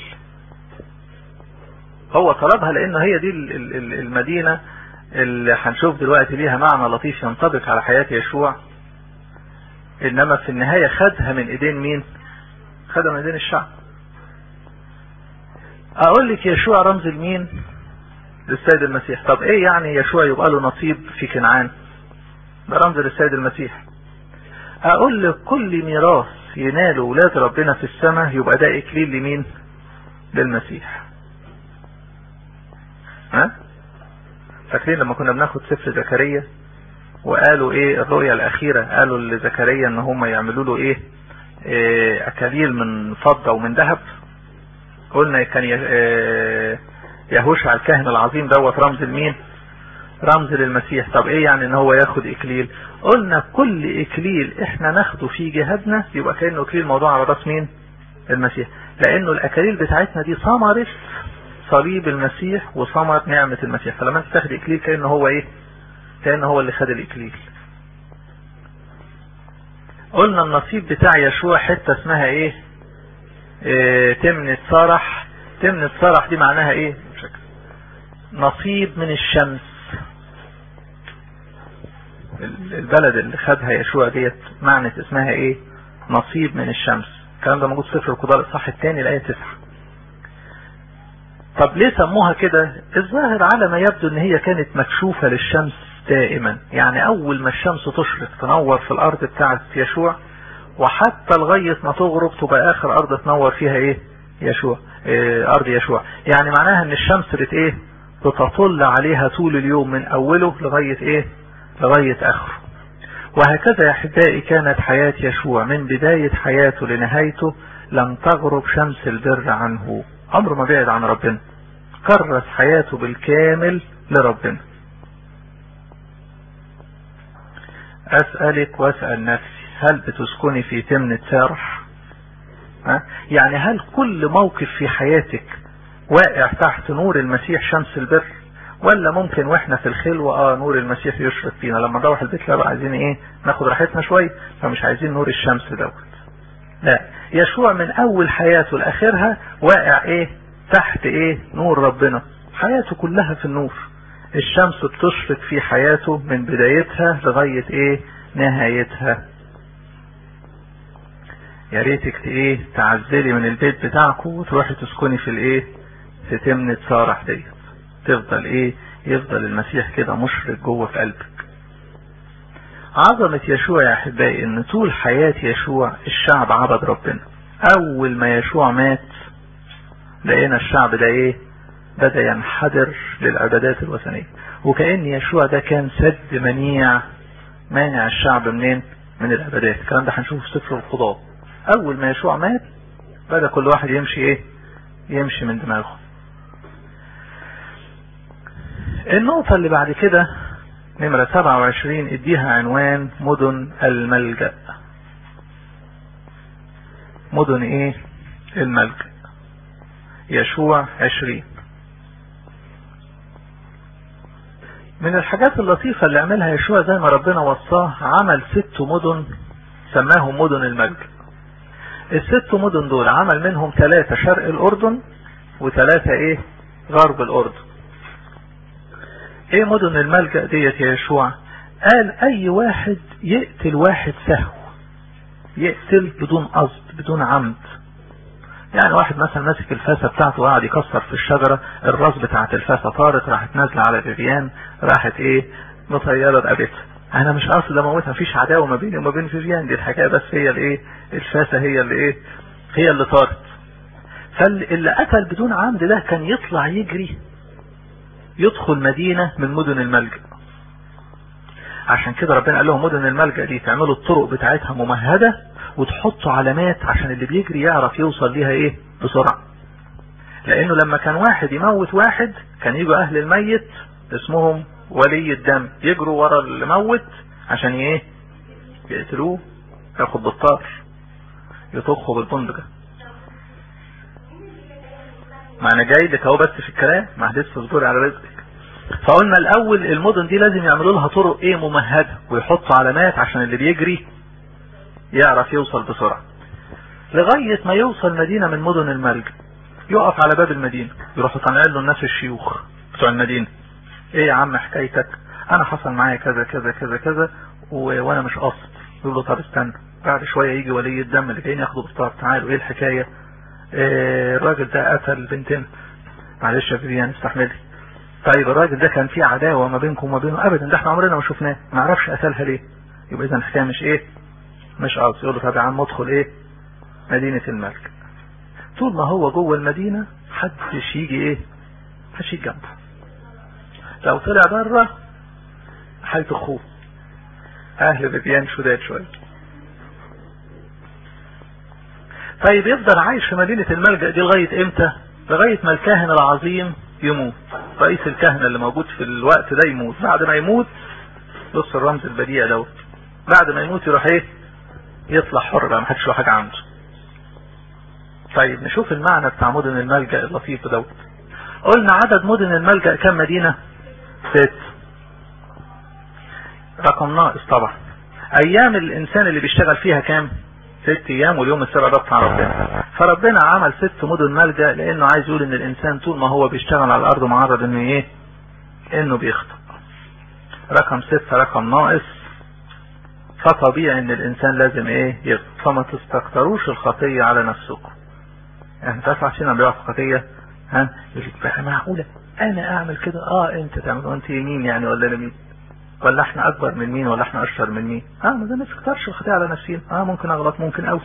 Speaker 1: هو طلبها لان هي دي المدينة اللي هنشوف دلوقتي ليها معنى لطيف ينطبق على حياة يشوع انما في النهاية خدها من ايدين مين خدها من ايدين الشعب اقول لك يشوع رمز لمين للسيد المسيح طب ايه يعني يشوع يبقى له نصيب في كنعان ده رمز للسيد المسيح اقول لك كل ميراث يناله ولاد ربنا في السماء يبقى ده اكليل لمين للمسيح ها فاكرين لما كنا بناخد سفر زكريا وقالوا ايه الرؤية الاخيرة قالوا لزكريا ان هم يعملوا له ايه, إيه اكاليل من فضة ومن ذهب قلنا كان يهوشع الكاهن العظيم دوت رمز لمين رمز للمسيح طب ايه يعني ان هو ياخد اكليل قلنا كل اكليل احنا ناخده في جهادنا يبقى كأنه اكليل موضوع على راس مين المسيح لانه الاكاليل بتاعتنا دي ثمرة صليب المسيح وثمرة نعمة المسيح فلما انت تاخد اكليل كأنه هو ايه كأنه هو اللي خد الاكليل قلنا النصيب بتاع يشوع حتة اسمها ايه, إيه تمنة صرح تمنة صرح دي معناها ايه نصيب من الشمس البلد اللي خدها يشوع ديت معنى اسمها ايه نصيب من الشمس الكلام ده موجود في سفر القضاء الاصحاح الثاني الايه 9 طب ليه سموها كده الظاهر على ما يبدو ان هي كانت مكشوفة للشمس دائما يعني اول ما الشمس تشرق تنور في الارض بتاعت يشوع وحتى لغاية ما تغرب تبقى اخر ارض تنور فيها ايه يشوع إيه ارض يشوع يعني معناها ان الشمس بت ايه بتطل عليها طول اليوم من اوله لغاية ايه لغاية اخره وهكذا يا احبائي كانت حياة يشوع من بداية حياته لنهايته لم تغرب شمس البر عنه عمره ما بعد عن ربنا كرس حياته بالكامل لربنا اسألك واسأل نفسي هل بتسكني في تمنة سارح ها؟ يعني هل كل موقف في حياتك واقع تحت نور المسيح شمس البر ولا ممكن واحنا في الخلوة اه نور المسيح يشرق فينا لما نروح البيت لا عايزين ايه ناخد راحتنا شوية فمش عايزين نور الشمس دوت لا يشوع من اول حياته لاخرها واقع ايه تحت ايه نور ربنا حياته كلها في النور الشمس بتشرق في حياته من بدايتها لغاية ايه نهايتها يا ريتك ايه تعزلي من البيت بتاعكم وتروحي تسكني في الايه في تمنة سارح ديت تفضل ايه يفضل المسيح كده مشرق جوه في قلبك عظمة يشوع يا احبائي ان طول حياة يشوع الشعب عبد ربنا اول ما يشوع مات لقينا الشعب ده ايه بدأ ينحدر للعبادات الوثنية وكأن يشوع ده كان سد منيع مانع الشعب منين من العبادات الكلام ده هنشوفه في سفر القضاء اول ما يشوع مات بدأ كل واحد يمشي ايه يمشي من دماغه النقطة اللي بعد كده نمرة 27 اديها عنوان مدن الملجأ مدن ايه الملجأ يشوع 20 من الحاجات اللطيفة اللي عملها يشوع زي ما ربنا وصاه عمل ست مدن سماهم مدن الملجأ الست مدن دول عمل منهم ثلاثة شرق الأردن وثلاثة ايه غرب الأردن ايه مدن الملجأ ديت يا يشوع قال اي واحد يقتل واحد سهو يقتل بدون قصد بدون عمد يعني واحد مثلا ماسك الفاسة بتاعته وقاعد يكسر في الشجرة الراس بتاعت الفاسة طارت راحت نازلة على فيفيان راحت ايه مطيرة رقبتها انا مش قاصد اموتها مفيش عداوة ما بيني وما بين فيفيان دي الحكاية بس هي الايه الفاسة هي اللي ايه هي اللي طارت فاللي قتل بدون عمد ده كان يطلع يجري يدخل مدينة من مدن الملجأ عشان كده ربنا قال لهم مدن الملجأ دي تعملوا الطرق بتاعتها ممهدة وتحطوا علامات عشان اللي بيجري يعرف يوصل ليها ايه بسرعة لانه لما كان واحد يموت واحد كان يجوا اهل الميت اسمهم ولي الدم يجروا ورا اللي موت عشان ايه يقتلوه ياخد بالطار يطخوا بالبندقة ما انا جاي لك اهو بس في الكلام ما لسه اصبري على رزقك فقلنا الاول المدن دي لازم يعملوا لها طرق ايه ممهدة ويحطوا علامات عشان اللي بيجري يعرف يوصل بسرعة لغاية ما يوصل مدينة من مدن الملجأ يقف على باب المدينة يروحوا طالعين له الناس الشيوخ بتوع المدينة ايه يا عم حكايتك انا حصل معايا كذا كذا كذا كذا و... وانا مش قاصد يقول له طب استنى بعد شوية يجي ولي الدم اللي جايين ياخدوا بالطار تعالوا ايه الحكاية إيه الراجل ده قتل بنتنا معلش يا فيفيان استحملي طيب الراجل ده كان فيه عداوة ما بينكم وما بينه ابدا ده احنا عمرنا ما شفناه ما نعرفش قتلها ليه يبقى اذا الحكاية مش ايه مش قاصد يقول له طب يا عم ادخل ايه مدينة الملك طول ما هو جوه المدينة محدش يجي ايه محدش يجي جنبه لو طلع بره هيطخوه اهل فيفيان شداد شوية طيب يفضل عايش في مدينة الملجأ دي لغاية امتى لغاية ما الكاهن العظيم يموت رئيس الكهنة اللي موجود في الوقت ده يموت بعد ما يموت بص الرمز البديع دوت بعد ما يموت يروح ايه يطلع حر بقى محدش له حاجة عنده طيب نشوف المعنى بتاع مدن الملجأ اللطيف دوت قلنا عدد مدن الملجأ كم مدينة ست رقم ناقص طبعا ايام الانسان اللي بيشتغل فيها كام ست ايام واليوم السابع ده بتاع ربنا فربنا عمل ست مدن ملجأ لانه عايز يقول ان الانسان طول ما هو بيشتغل على الارض معرض انه ايه انه بيخطئ رقم ستة رقم ناقص فطبيعي ان الانسان لازم ايه يخطئ فما تستكتروش الخطية على نفسكم يعني تسعة سنة بيقع في خطية ها يقول بقى معقولة انا اعمل كده اه انت تعمل وانت مين يعني ولا انا مين ولا احنا اكبر من مين ولا احنا اشطر من مين اه ما ده ما تكترش الخطيئة على نفسنا اه ممكن اغلط ممكن اوي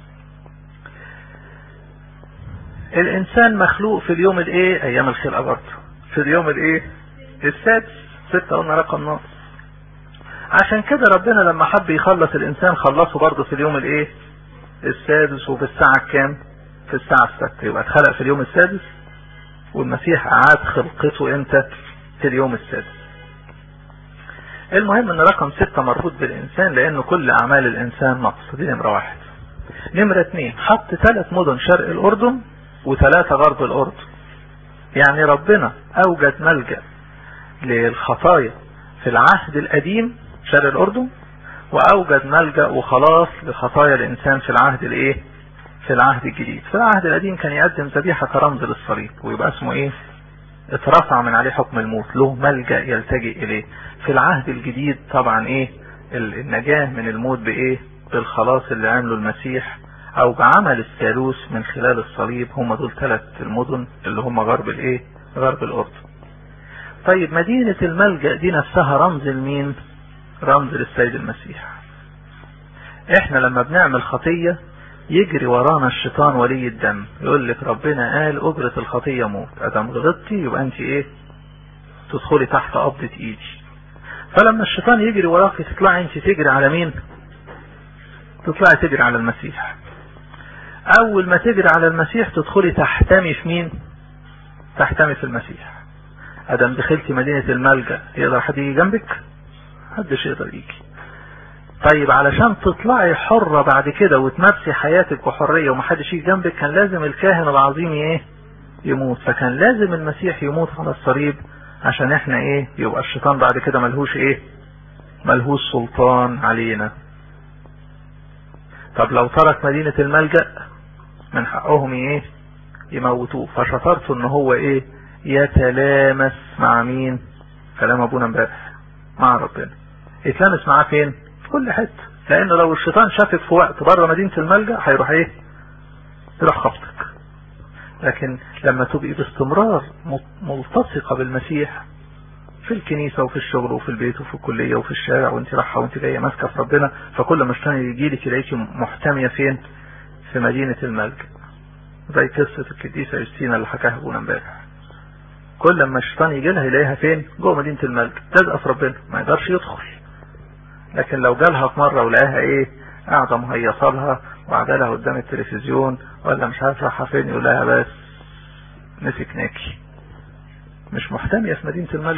Speaker 1: الانسان مخلوق في اليوم الايه ايام الخلقة برضه في اليوم الايه السادس ستة قلنا رقم ناقص عشان كده ربنا لما حب يخلص الانسان خلصه برضه في اليوم الايه السادس وفي الساعة كام في الساعة السادسة يبقى اتخلق في اليوم السادس والمسيح اعاد خلقته امتى في اليوم السادس المهم ان رقم ستة مربوط بالانسان لانه كل اعمال الانسان نقص دي نمرة واحد نمرة اتنين حط ثلاث مدن شرق الاردن وثلاثة غرب الاردن يعني ربنا اوجد ملجأ للخطايا في العهد القديم شرق الاردن واوجد ملجأ وخلاص لخطايا الانسان في العهد الايه في العهد الجديد في العهد القديم كان يقدم ذبيحة كرمز للصليب ويبقى اسمه ايه اترفع من عليه حكم الموت له ملجأ يلتجئ اليه في العهد الجديد طبعا ايه النجاة من الموت بايه بالخلاص اللي عمله المسيح او بعمل الثالوث من خلال الصليب هم دول ثلاث المدن اللي هم غرب الايه غرب الاردن طيب مدينة الملجأ دي نفسها رمز لمين رمز للسيد المسيح احنا لما بنعمل خطية يجري ورانا الشيطان ولي الدم يقول لك ربنا قال اجرة الخطية موت ادم غلطتي يبقى انت ايه تدخلي تحت قبضة ايدي فلما الشيطان يجري وراك تطلعي انت تجري على مين تطلعي تجري على المسيح اول ما تجري على المسيح تدخلي تحتمي في مين تحتمي في المسيح ادم دخلتي مدينة الملجأ يقدر حد يجي جنبك محدش يقدر يجي طيب علشان تطلعي حرة بعد كده وتمارسي حياتك بحرية ومحدش يجي جنبك كان لازم الكاهن العظيم ايه يموت فكان لازم المسيح يموت على الصليب عشان احنا ايه يبقى الشيطان بعد كده ملهوش ايه ملهوش سلطان علينا طب لو ترك مدينة الملجأ من حقهم ايه يموتوه فشطرته ان هو ايه يتلامس مع مين كلام ابونا امبارح مع ربنا يتلامس معاه فين في كل حته لان لو الشيطان شافك في وقت بره مدينه الملجا هيروح ايه يروح خبطك لكن لما تبقي باستمرار ملتصقه بالمسيح في الكنيسه وفي الشغل وفي البيت وفي الكليه وفي الشارع وانت رايحه وانت جايه ماسكه في ربنا فكل ما الشيطان يجي لك يلاقيكي محتميه فين في مدينه الملجا زي قصه القديسه يوستينا اللي حكاها ابونا امبارح كل لما الشيطان يجي لها يلاقيها فين جوه مدينه الملك لازقه في ربنا ما يقدرش يدخل لكن لو جالها في مره ولقاها ايه قاعده مهيصه لها وقاعده لها قدام التلفزيون ولا مش عارف رايحه فين يقول لها بس مسكناكي مش محتميه في مدينه الملك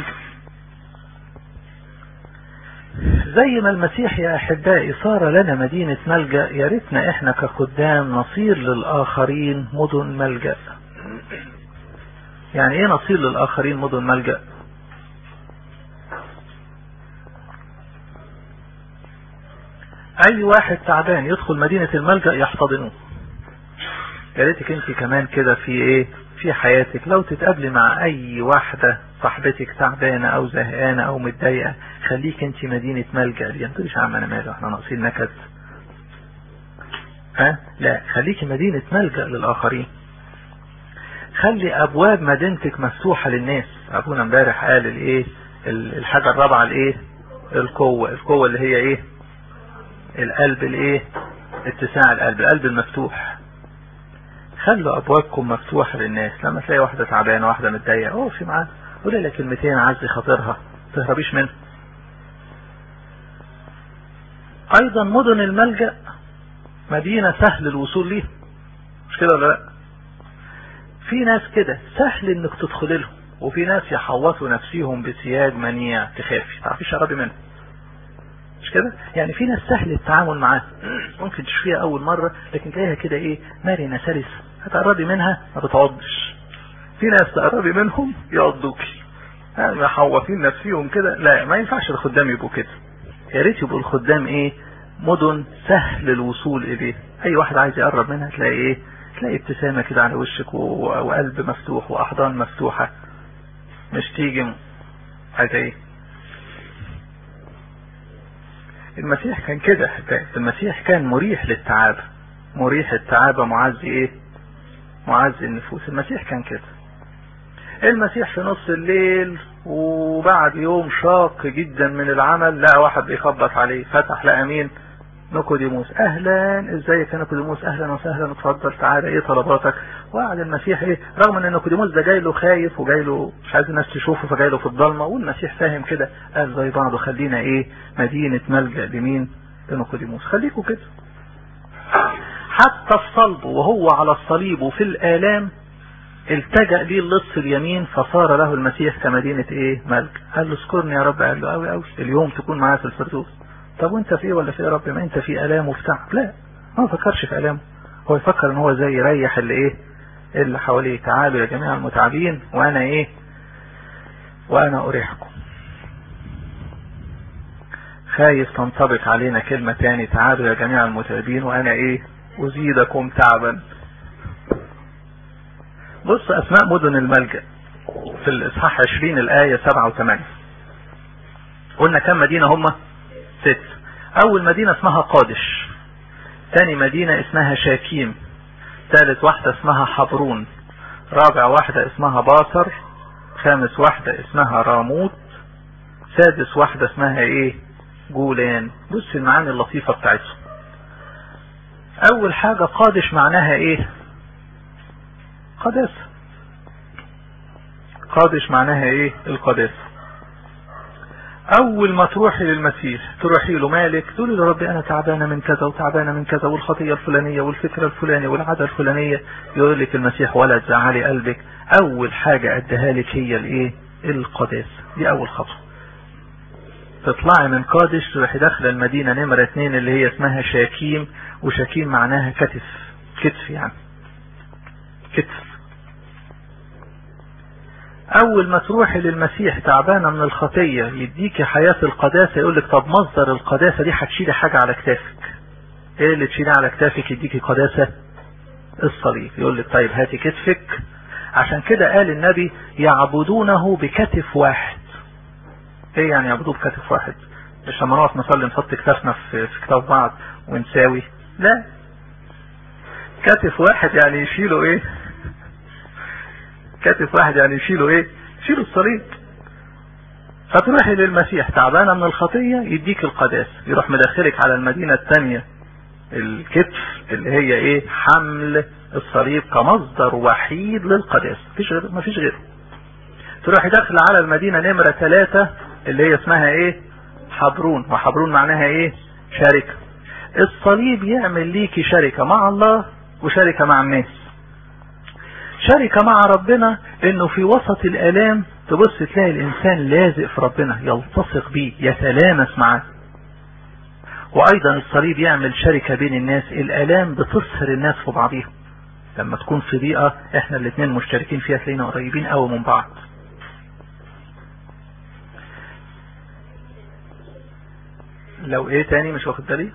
Speaker 1: زي ما المسيح يا احبائي صار لنا مدينه ملجا يا ريتنا احنا كخدام نصير للاخرين مدن ملجا يعني ايه نصير للاخرين مدن ملجأ اي واحد تعبان يدخل مدينة الملجأ يحتضنوه يا ريتك انت كمان كده في ايه في حياتك لو تتقابلي مع اي واحدة صاحبتك تعبانة او زهقانة او متضايقة خليك انت مدينة ملجأ دي انت مش عم انا مالي احنا ناقصين نكد ها لا خليكي مدينة ملجأ للاخرين خلي ابواب مدينتك مفتوحة للناس ابونا امبارح قال الايه الحاجة الرابعة الايه القوة القوة اللي هي ايه القلب الايه اتساع القلب القلب المفتوح خلوا ابوابكم مفتوحة للناس لما تلاقي واحدة تعبانة واحدة متضايقة اوفي معاها قولي لها كلمتين عزي خاطرها تهربيش منها ايضا مدن الملجأ مدينة سهل الوصول ليها مش كده ولا لا في ناس كده سهل انك تدخل لهم وفي ناس يحوطوا نفسيهم بسياج منيع تخافي تعرفيش قربي منهم مش كده يعني في ناس سهل التعامل معاها ممكن تشوفيها اول مرة لكن تلاقيها كده ايه مرنة سلسة هتقربي منها ما بتعضش في ناس تقربي منهم يعضوكي يعني محوطين نفسيهم كده لا ما ينفعش الخدام يبقوا كده يا ريت يبقوا الخدام ايه مدن سهل الوصول اليه اي واحد عايز يقرب منها تلاقي ايه تلاقي ابتسامة كده على وشك وقلب مفتوح واحضان مفتوحة مش تيجي عايزة ايه المسيح كان كده المسيح كان مريح للتعاب مريح التعابة معزي ايه معزي النفوس المسيح كان كده المسيح في نص الليل وبعد يوم شاق جدا من العمل لقى واحد بيخبط عليه فتح لقى مين نيكوديموس اهلا ازيك يا نيكوديموس اهلا وسهلا اتفضل تعالى ايه طلباتك وقعد المسيح ايه رغم ان نيكوديموس ده جاي له خايف وجاي له مش عايز الناس تشوفه فجاي له في الضلمه والمسيح فاهم كده قال زي بعضه خلينا ايه مدينه ملجا لمين لنيكوديموس خليكوا كده حتى الصلب وهو على الصليب وفي الالام التجأ ليه اللص اليمين فصار له المسيح كمدينة ايه ملك قال له اذكرني يا رب قال له قوي قوي اليوم تكون معايا في الفردوس طب وانت في ايه ولا في ايه يا رب ما انت في الام وبتاع لا ما فكرش في الام هو يفكر ان هو زي يريح اللي ايه اللي حواليه تعالوا يا جميع المتعبين وانا ايه وانا اريحكم خايف تنطبق علينا كلمة تاني تعالوا يا جميع المتعبين وانا ايه ازيدكم تعبا بص اسماء مدن الملجأ في الاصحاح 20 الاية 7 و8 قلنا كم مدينة هم ست اول مدينة اسمها قادش ثاني مدينة اسمها شاكيم ثالث واحدة اسمها حبرون رابع واحدة اسمها باصر خامس واحدة اسمها راموت سادس واحدة اسمها ايه جولان بص المعاني اللطيفة بتاعتهم اول حاجة قادش معناها ايه قداسة قادش معناها ايه القداسة اول ما تروحي للمسيح تروحي له مالك تقولي له ربي انا تعبانه من كذا وتعبانه من كذا والخطيه الفلانيه والفكره الفلانيه والعاده الفلانيه يقول لك المسيح ولا تزعلي قلبك اول حاجه اديها لك هي الايه القداسه دي اول خطوه تطلعي من قادش تروحي داخله المدينه نمره اتنين اللي هي اسمها شاكيم وشاكيم معناها كتف كتف يعني كتف اول ما تروحي للمسيح تعبانة من الخطية يديكي حياة القداسة يقولك طب مصدر القداسة دي هتشيلي حاجة على كتافك ايه اللي تشيلي على كتافك يديكي قداسة الصليب يقولك طيب هاتي كتفك عشان كده قال النبي يعبدونه بكتف واحد ايه يعني يعبدوه بكتف واحد مش لما نقف نصلي نحط كتافنا في, في كتاف بعض ونساوي لا كتف واحد يعني يشيلوا ايه كتف واحد يعني يشيلوا ايه يشيلوا الصليب فتروحي للمسيح تعبانه من الخطيه يديك القداسه يروح مدخلك على المدينه الثانيه الكتف اللي هي ايه حمل الصليب كمصدر وحيد للقداسه مفيش غير مفيش غيره تروحي داخله على المدينه نمره ثلاثة اللي هي اسمها ايه حبرون وحبرون معناها ايه شركه الصليب يعمل ليكي شركه مع الله وشركه مع الناس شركة مع ربنا انه في وسط الالام تبص تلاقي الانسان لازق في ربنا يلتصق بيه يتلامس معاه وايضا الصليب يعمل شركة بين الناس الالام بتصهر الناس في بعضيهم لما تكون في ضيقة احنا الاثنين مشتركين فيها تلاقينا قريبين قوي من بعض لو ايه تاني مش واخد بالي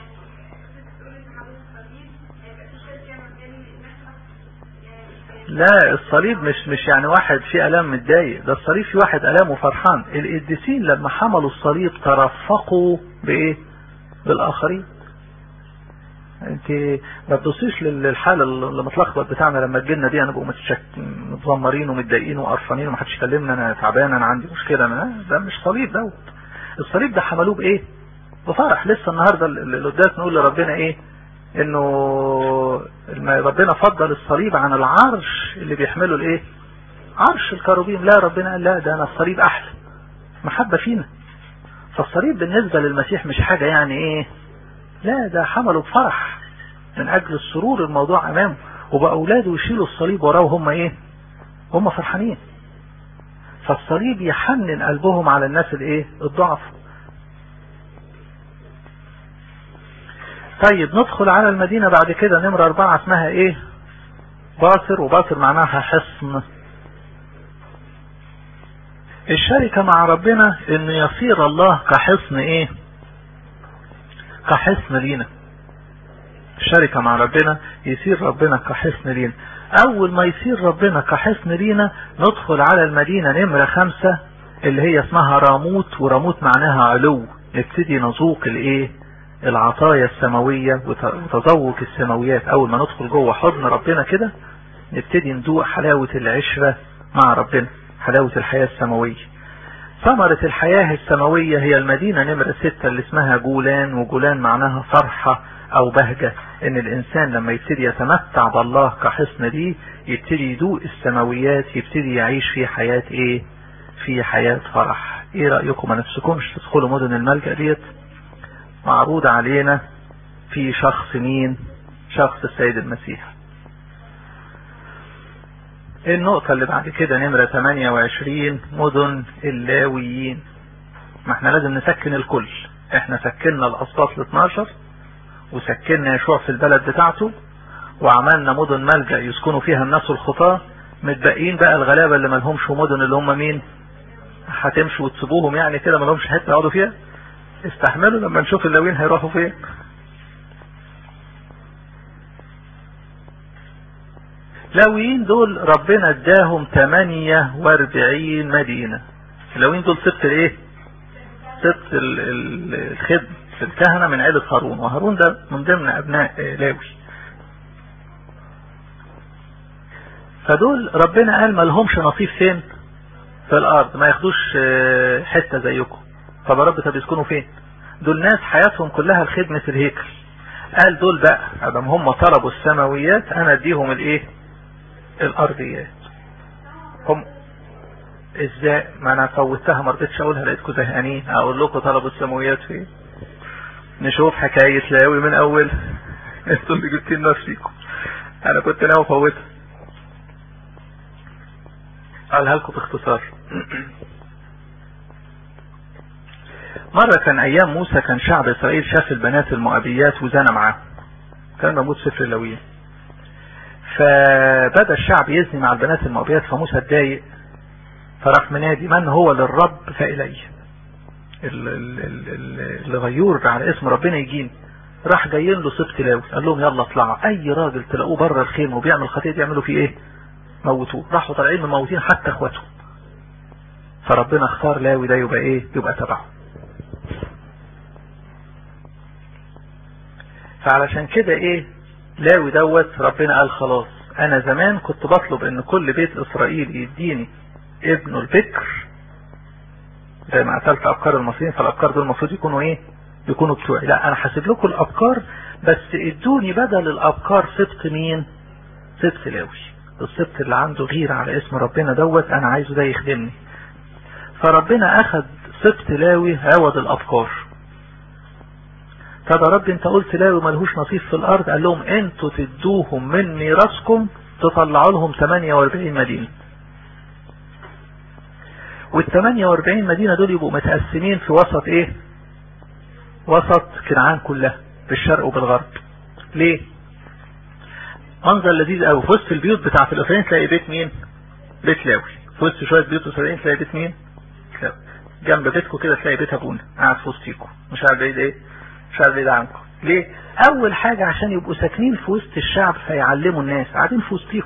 Speaker 1: لا الصليب مش مش يعني واحد فيه الام متضايق ده الصليب فيه واحد الامه فرحان القديسين لما حملوا الصليب ترفقوا بايه بالاخرين انت ما تبصيش للحال اللي متلخبط بتاعنا لما تجينا دي انا بقوا متشك... متذمرين ومتضايقين وقرفانين ومحدش يكلمنا انا تعبان انا عندي مشكله انا ده مش صليب دوت الصليب ده حملوه بايه بفرح لسه النهارده اللي قدامك نقول لربنا ايه انه ربنا فضل الصليب عن العرش اللي بيحمله الايه عرش الكروبيم لا ربنا قال لا ده انا الصليب احلى محبة فينا فالصليب بالنسبة للمسيح مش حاجة يعني ايه لا ده حمله بفرح من اجل السرور الموضوع امامه وبقى اولاده يشيلوا الصليب وراه هم ايه هم فرحانين فالصليب يحنن قلبهم على الناس الايه الضعف طيب ندخل على المدينة بعد كده نمرة اربعة اسمها ايه باصر وباصر معناها حصن الشركة مع ربنا ان يصير الله كحصن ايه كحصن لينا الشركة مع ربنا يصير ربنا كحصن لينا اول ما يصير ربنا كحصن لينا ندخل على المدينة نمرة خمسة اللي هي اسمها راموت وراموت معناها علو نبتدي نذوق الايه العطايا السماوية وتذوق السماويات اول ما ندخل جوه حضن ربنا كده نبتدي ندوق حلاوة العشرة مع ربنا حلاوة الحياة السماوية ثمرة الحياة السماوية هي المدينة نمرة ستة اللي اسمها جولان وجولان معناها فرحة او بهجة ان الانسان لما يبتدي يتمتع بالله كحصن دي يبتدي يدوق السماويات يبتدي يعيش في حياة ايه في حياة فرح ايه رأيكم ما نفسكمش تدخلوا مدن الملجأ ديت معروض علينا في شخص مين شخص السيد المسيح النقطة اللي بعد كده نمرة 28 مدن اللاويين ما احنا لازم نسكن الكل احنا سكننا الاسباط ال 12 وسكننا يشوع في البلد بتاعته وعملنا مدن ملجأ يسكنوا فيها الناس الخطاة متبقين بقى الغلابة اللي ملهمش مدن اللي هم مين هتمشوا وتسيبوهم يعني كده ملهمش حتة يقعدوا فيها استحملوا لما نشوف اللاويين هيروحوا فين لاويين دول ربنا اداهم 48 مدينة اللاويين دول سبت الايه سبت الخدم الكهنة من عيلة هارون وهارون ده من ضمن ابناء لاوي فدول ربنا قال ما لهمش نصيب فين في الارض ما ياخدوش حتة زيكم طب يا رب طب يسكنوا فين دول ناس حياتهم كلها الخدمة في الهيكل قال دول بقى ادم هم طلبوا السماويات انا اديهم الايه الارضيات هم ازاي ما انا فوتها ما رضيتش اقولها لقيتكم زهقانين اقول لكم طلبوا السماويات فين نشوف حكاية لاوي من اول انتوا اللي جبتين نفسيكم انا كنت ناوي افوتها اقولها لكم باختصار مرة كان ايام موسى كان شعب اسرائيل شاف البنات المؤبيات وزنى معاهم كان موجود سفر اللويين فبدأ الشعب يزني مع البنات المؤبيات فموسى اتضايق فراح منادي من هو للرب فإلي اللي غيور على اسم ربنا يجيني راح جايين له سبت لاوي قال لهم يلا اطلعوا اي راجل تلاقوه بره الخيمه وبيعمل خطيه يعملوا فيه ايه موتوه راحوا طالعين مموتين حتى اخواته فربنا اختار لاوي ده يبقى ايه يبقى تبعه فعلشان كده ايه لاوي دوت ربنا قال خلاص انا زمان كنت بطلب ان كل بيت اسرائيل يديني ابنه البكر زي ما قتلت ابكار المصريين فالابكار دول المفروض يكونوا ايه يكونوا بتوعي لا انا حاسب لكم الابكار بس ادوني بدل الابكار سبط مين سبط لاوي السبط اللي عنده غيرة على اسم ربنا دوت انا عايزه ده يخدمني فربنا اخد سبط لاوي عوض الابكار طب يا رب انت قلت لاوي ملهوش نصيب في الارض قال لهم انتوا تدوهم من ميراثكم تطلعوا لهم 48 مدينة وال 48 مدينة دول يبقوا متقسمين في وسط ايه وسط كنعان كلها بالشرق وبالغرب ليه منظر لذيذ قوي في وسط البيوت بتاعت الاسرائيليين تلاقي بيت مين بيت لاوي في وسط شويه بيوت اسرائيليين تلاقي بيت مين لاوي جنب بيتكم كده تلاقي بيت ابونا قاعد في وسطيكم مش عارف بعيد ايه مش عارف بعيد عنكم ليه اول حاجة عشان يبقوا ساكنين في وسط الشعب فيعلموا الناس قاعدين في وسطيهم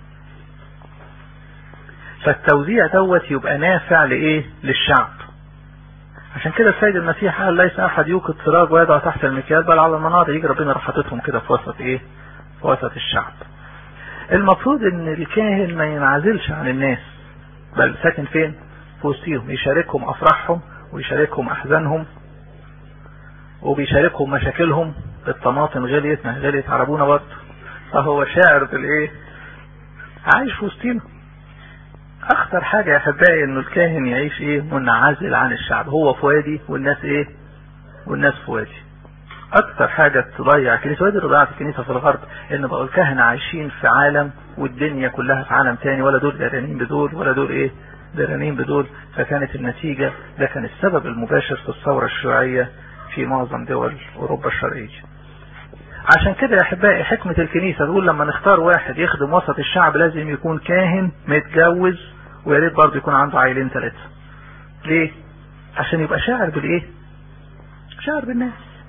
Speaker 1: فالتوزيع دوت يبقى نافع لايه للشعب عشان كده السيد المسيح قال ليس احد يوقد سراج ويضع تحت المكيال بل على المنار يجي ربنا راح حاططهم كده في وسط ايه في وسط الشعب المفروض ان الكاهن ما ينعزلش عن الناس بل ساكن فين في وسطيهم يشاركهم افراحهم ويشاركهم احزانهم وبيشاركهم مشاكلهم الطماطم غليت ما غليت على ابونا برضه فهو شاعر بالايه عايش في وسطينا اخطر حاجة يا احبائي انه الكاهن يعيش ايه منعزل عن الشعب هو في وادي والناس ايه والناس في وادي اكتر حاجة تضيع الكنيسة وادي ضيعت الكنيسة في الغرب ان بقوا الكهنة عايشين في عالم والدنيا كلها في عالم تاني ولا دول درانين بدول ولا دول ايه درانين بدول فكانت النتيجة ده كان السبب المباشر في الثورة الشيوعية في معظم دول اوروبا الشرقية عشان كده يا احبائي حكمة الكنيسة تقول لما نختار واحد يخدم وسط الشعب لازم يكون كاهن متجوز ويا ريت برضه يكون عنده عيلين ثلاثة ليه عشان يبقى شاعر بالايه شاعر بالناس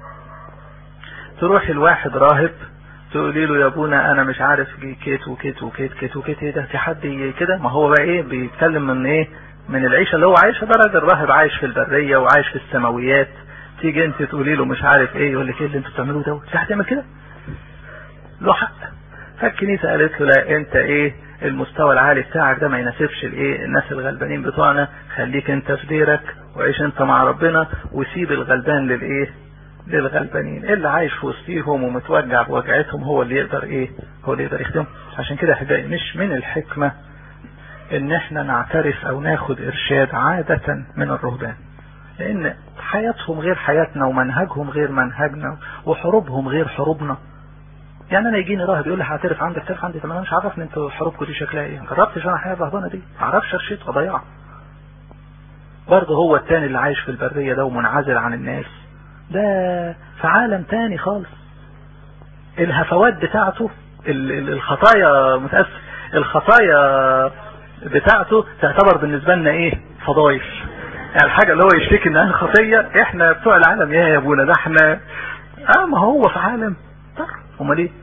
Speaker 1: تروح الواحد راهب تقولي له يا ابونا انا مش عارف كيت وكيت وكيت كيت وكيت ايه ده في حد كده ما هو بقى ايه بيتكلم من ايه من العيشة اللي هو عايشها ده راجل راهب عايش في البرية وعايش في السماويات تيجي انت تقولي له مش عارف ايه يقول لك ايه اللي انتوا بتعملوه ده في حد يعمل كده له حق فالكنيسة قالت له لا انت ايه المستوى العالي بتاعك ده ما يناسبش الايه الناس الغلبانين بتوعنا خليك انت في ديرك وعيش انت مع ربنا وسيب الغلبان للايه للغلبانين اللي عايش في وسطيهم ومتوجع بوجعتهم هو اللي يقدر ايه هو اللي يقدر يخدمهم عشان كده احبائي مش من الحكمة ان احنا نعترف او ناخد ارشاد عادة من الرهبان لان حياتهم غير حياتنا ومنهجهم غير منهجنا وحروبهم غير حروبنا يعني انا يجيني راهب يقول لي هعترف عندك تعرف عندي طب انا مش عارفني انتوا حروبكم دي شكلها ايه ما جربتش انا حياه الرهبانه دي ما اعرفش ارشيد وضيعها برضه هو التاني اللي عايش في البريه ده ومنعزل عن الناس ده في عالم تاني خالص الهفوات بتاعته الخطايا متاسف الخطايا بتاعته تعتبر بالنسبه لنا ايه فضايل يعني الحاجة اللي هو يشتكي انها خطية احنا بتوع العالم يا يا ابونا ده احنا اه ما هو في عالم طر امال ايه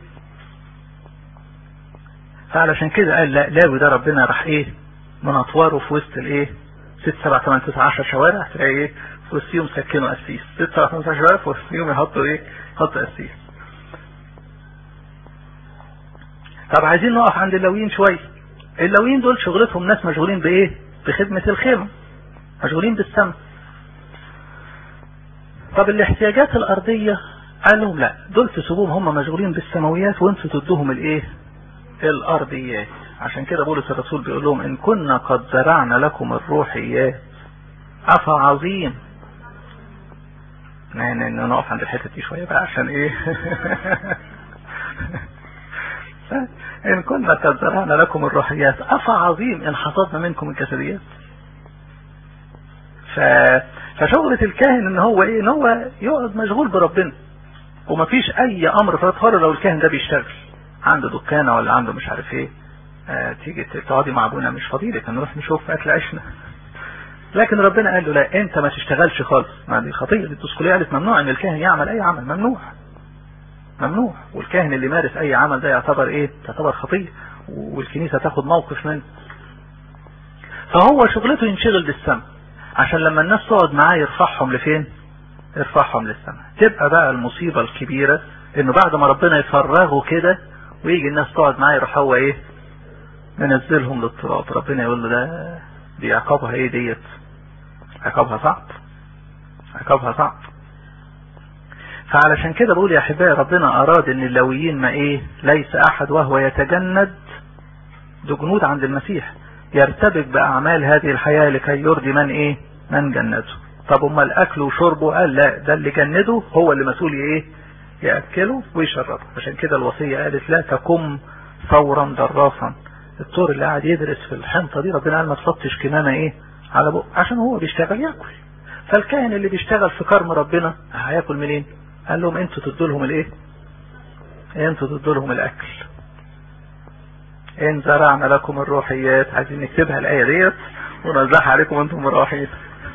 Speaker 1: فعلشان كده قال لا لاوي ده ربنا راح ايه من اطواره في وسط الايه ست سبع ثمان تسع عشر شوارع تلاقي ايه في وسطهم سكنوا قسيس ست سبع ثمان تسع شوارع في وسطهم يحطوا ايه يحطوا قسيس طب عايزين نقف عند اللاويين شوية اللاويين دول شغلتهم ناس مشغولين بايه بخدمة الخيمة مشغولين بالسمع طب الاحتياجات الارضية قال لهم لا دول تسيبوهم هم مشغولين بالسماويات وانتوا تدوهم الايه الارضيات عشان كده بولس الرسول بيقول لهم ان كنا قد زرعنا لكم الروحيات افا عظيم يعني نقف عند الحتة دي شوية بقى عشان ايه ان كنا قد زرعنا لكم الروحيات افا عظيم ان حصدنا منكم الجسديات فشغلة الكاهن ان هو ايه ان هو يقعد مشغول بربنا ومفيش اي امر فيتفرج لو الكاهن ده بيشتغل عنده دكانة ولا عنده مش عارف ايه آه تيجي تقعدي مع ابونا مش فضيلك هنروح نشوف اكل عيشنا لكن ربنا قال له لا انت ما تشتغلش خالص ما دي خطية الدسكولية قالت ممنوع ان الكاهن يعمل اي عمل ممنوع ممنوع والكاهن اللي مارس اي عمل ده يعتبر ايه تعتبر خطية والكنيسة تاخد موقف منه فهو شغلته ينشغل بالسماء عشان لما الناس تقعد معاه يرفعهم لفين يرفعهم للسماء تبقى بقى المصيبة الكبيرة انه بعد ما ربنا يفرغه كده ويجي الناس تقعد معاه يروح هو ايه منزلهم للتراب ربنا يقول له ده دي عقابها ايه ديت عقابها صعب عقابها صعب فعلشان كده بقول يا احبائي ربنا اراد ان اللويين ما ايه ليس احد وهو يتجند ده جنود عند المسيح يرتبك باعمال هذه الحياة لكي يرضي من ايه من جنده طب اما الاكل وشربه قال لا ده اللي جنده هو اللي مسؤول ايه يأكله ويشربه عشان كده الوصية قالت لا تكم ثورا دراسا الطور اللي قاعد يدرس في الحنطة دي ربنا قال ما تحطش كمامة ايه على بقه عشان هو بيشتغل ياكل فالكاهن اللي بيشتغل في كرم ربنا هياكل منين قال لهم انتوا تدوا لهم الايه انتوا تدوا لهم الاكل ان زرعنا لكم الروحيات عايزين نكتبها الايه ديت ونوزعها عليكم وانتم مروحين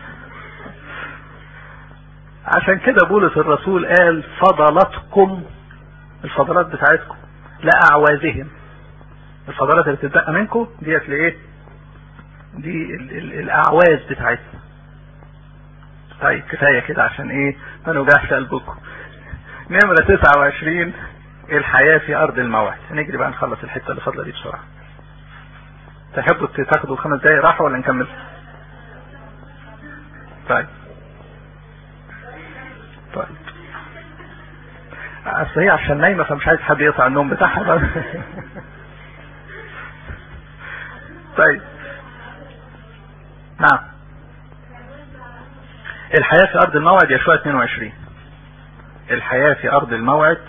Speaker 1: عشان كده بولس الرسول قال فضلتكم الفضلات بتاعتكم لأعوازهم الفضلات اللي بتتبقى منكم ديت لايه دي ال ال الاعواز بتاعتنا طيب كفاية كده عشان ايه ما نوجعش قلبكم نمرة 29 الحياة في ارض الموعد نجري بقى نخلص الحتة اللي فاضلة دي بسرعة تحبوا تاخدوا خمس دقايق راحة ولا نكمل طيب طيب اصل هي عشان نايمة فمش عايز حد يقطع النوم بتاعها طيب نعم الحياة في أرض الموعد يشوع 22 الحياة في أرض الموعد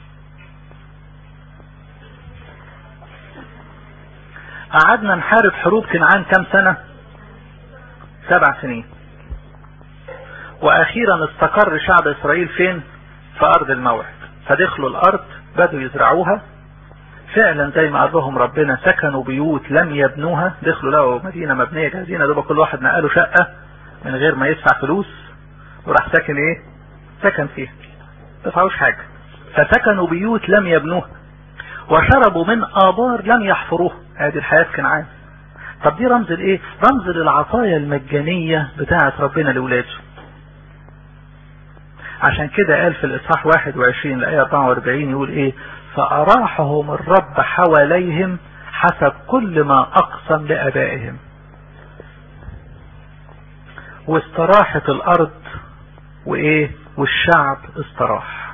Speaker 1: قعدنا نحارب حروب كنعان كم سنة سبع سنين واخيرا استقر شعب اسرائيل فين في ارض الموعد فدخلوا الارض بدوا يزرعوها فعلا زي ما قال لهم ربنا سكنوا بيوت لم يبنوها دخلوا لقوا مدينة مبنية جاهزين دوبا كل واحد نقله شقة من غير ما يدفع فلوس وراح ساكن ايه سكن فيها ما دفعوش حاجة فسكنوا بيوت لم يبنوها وشربوا من آبار لم يحفروها هذه الحياة كنعان طب دي رمز الايه رمز للعطايا المجانية بتاعة ربنا لولاده عشان كده قال في الاصحاح 21 الايه 44 يقول ايه فاراحهم الرب حواليهم حسب كل ما اقسم لابائهم واستراحت الارض وايه والشعب استراح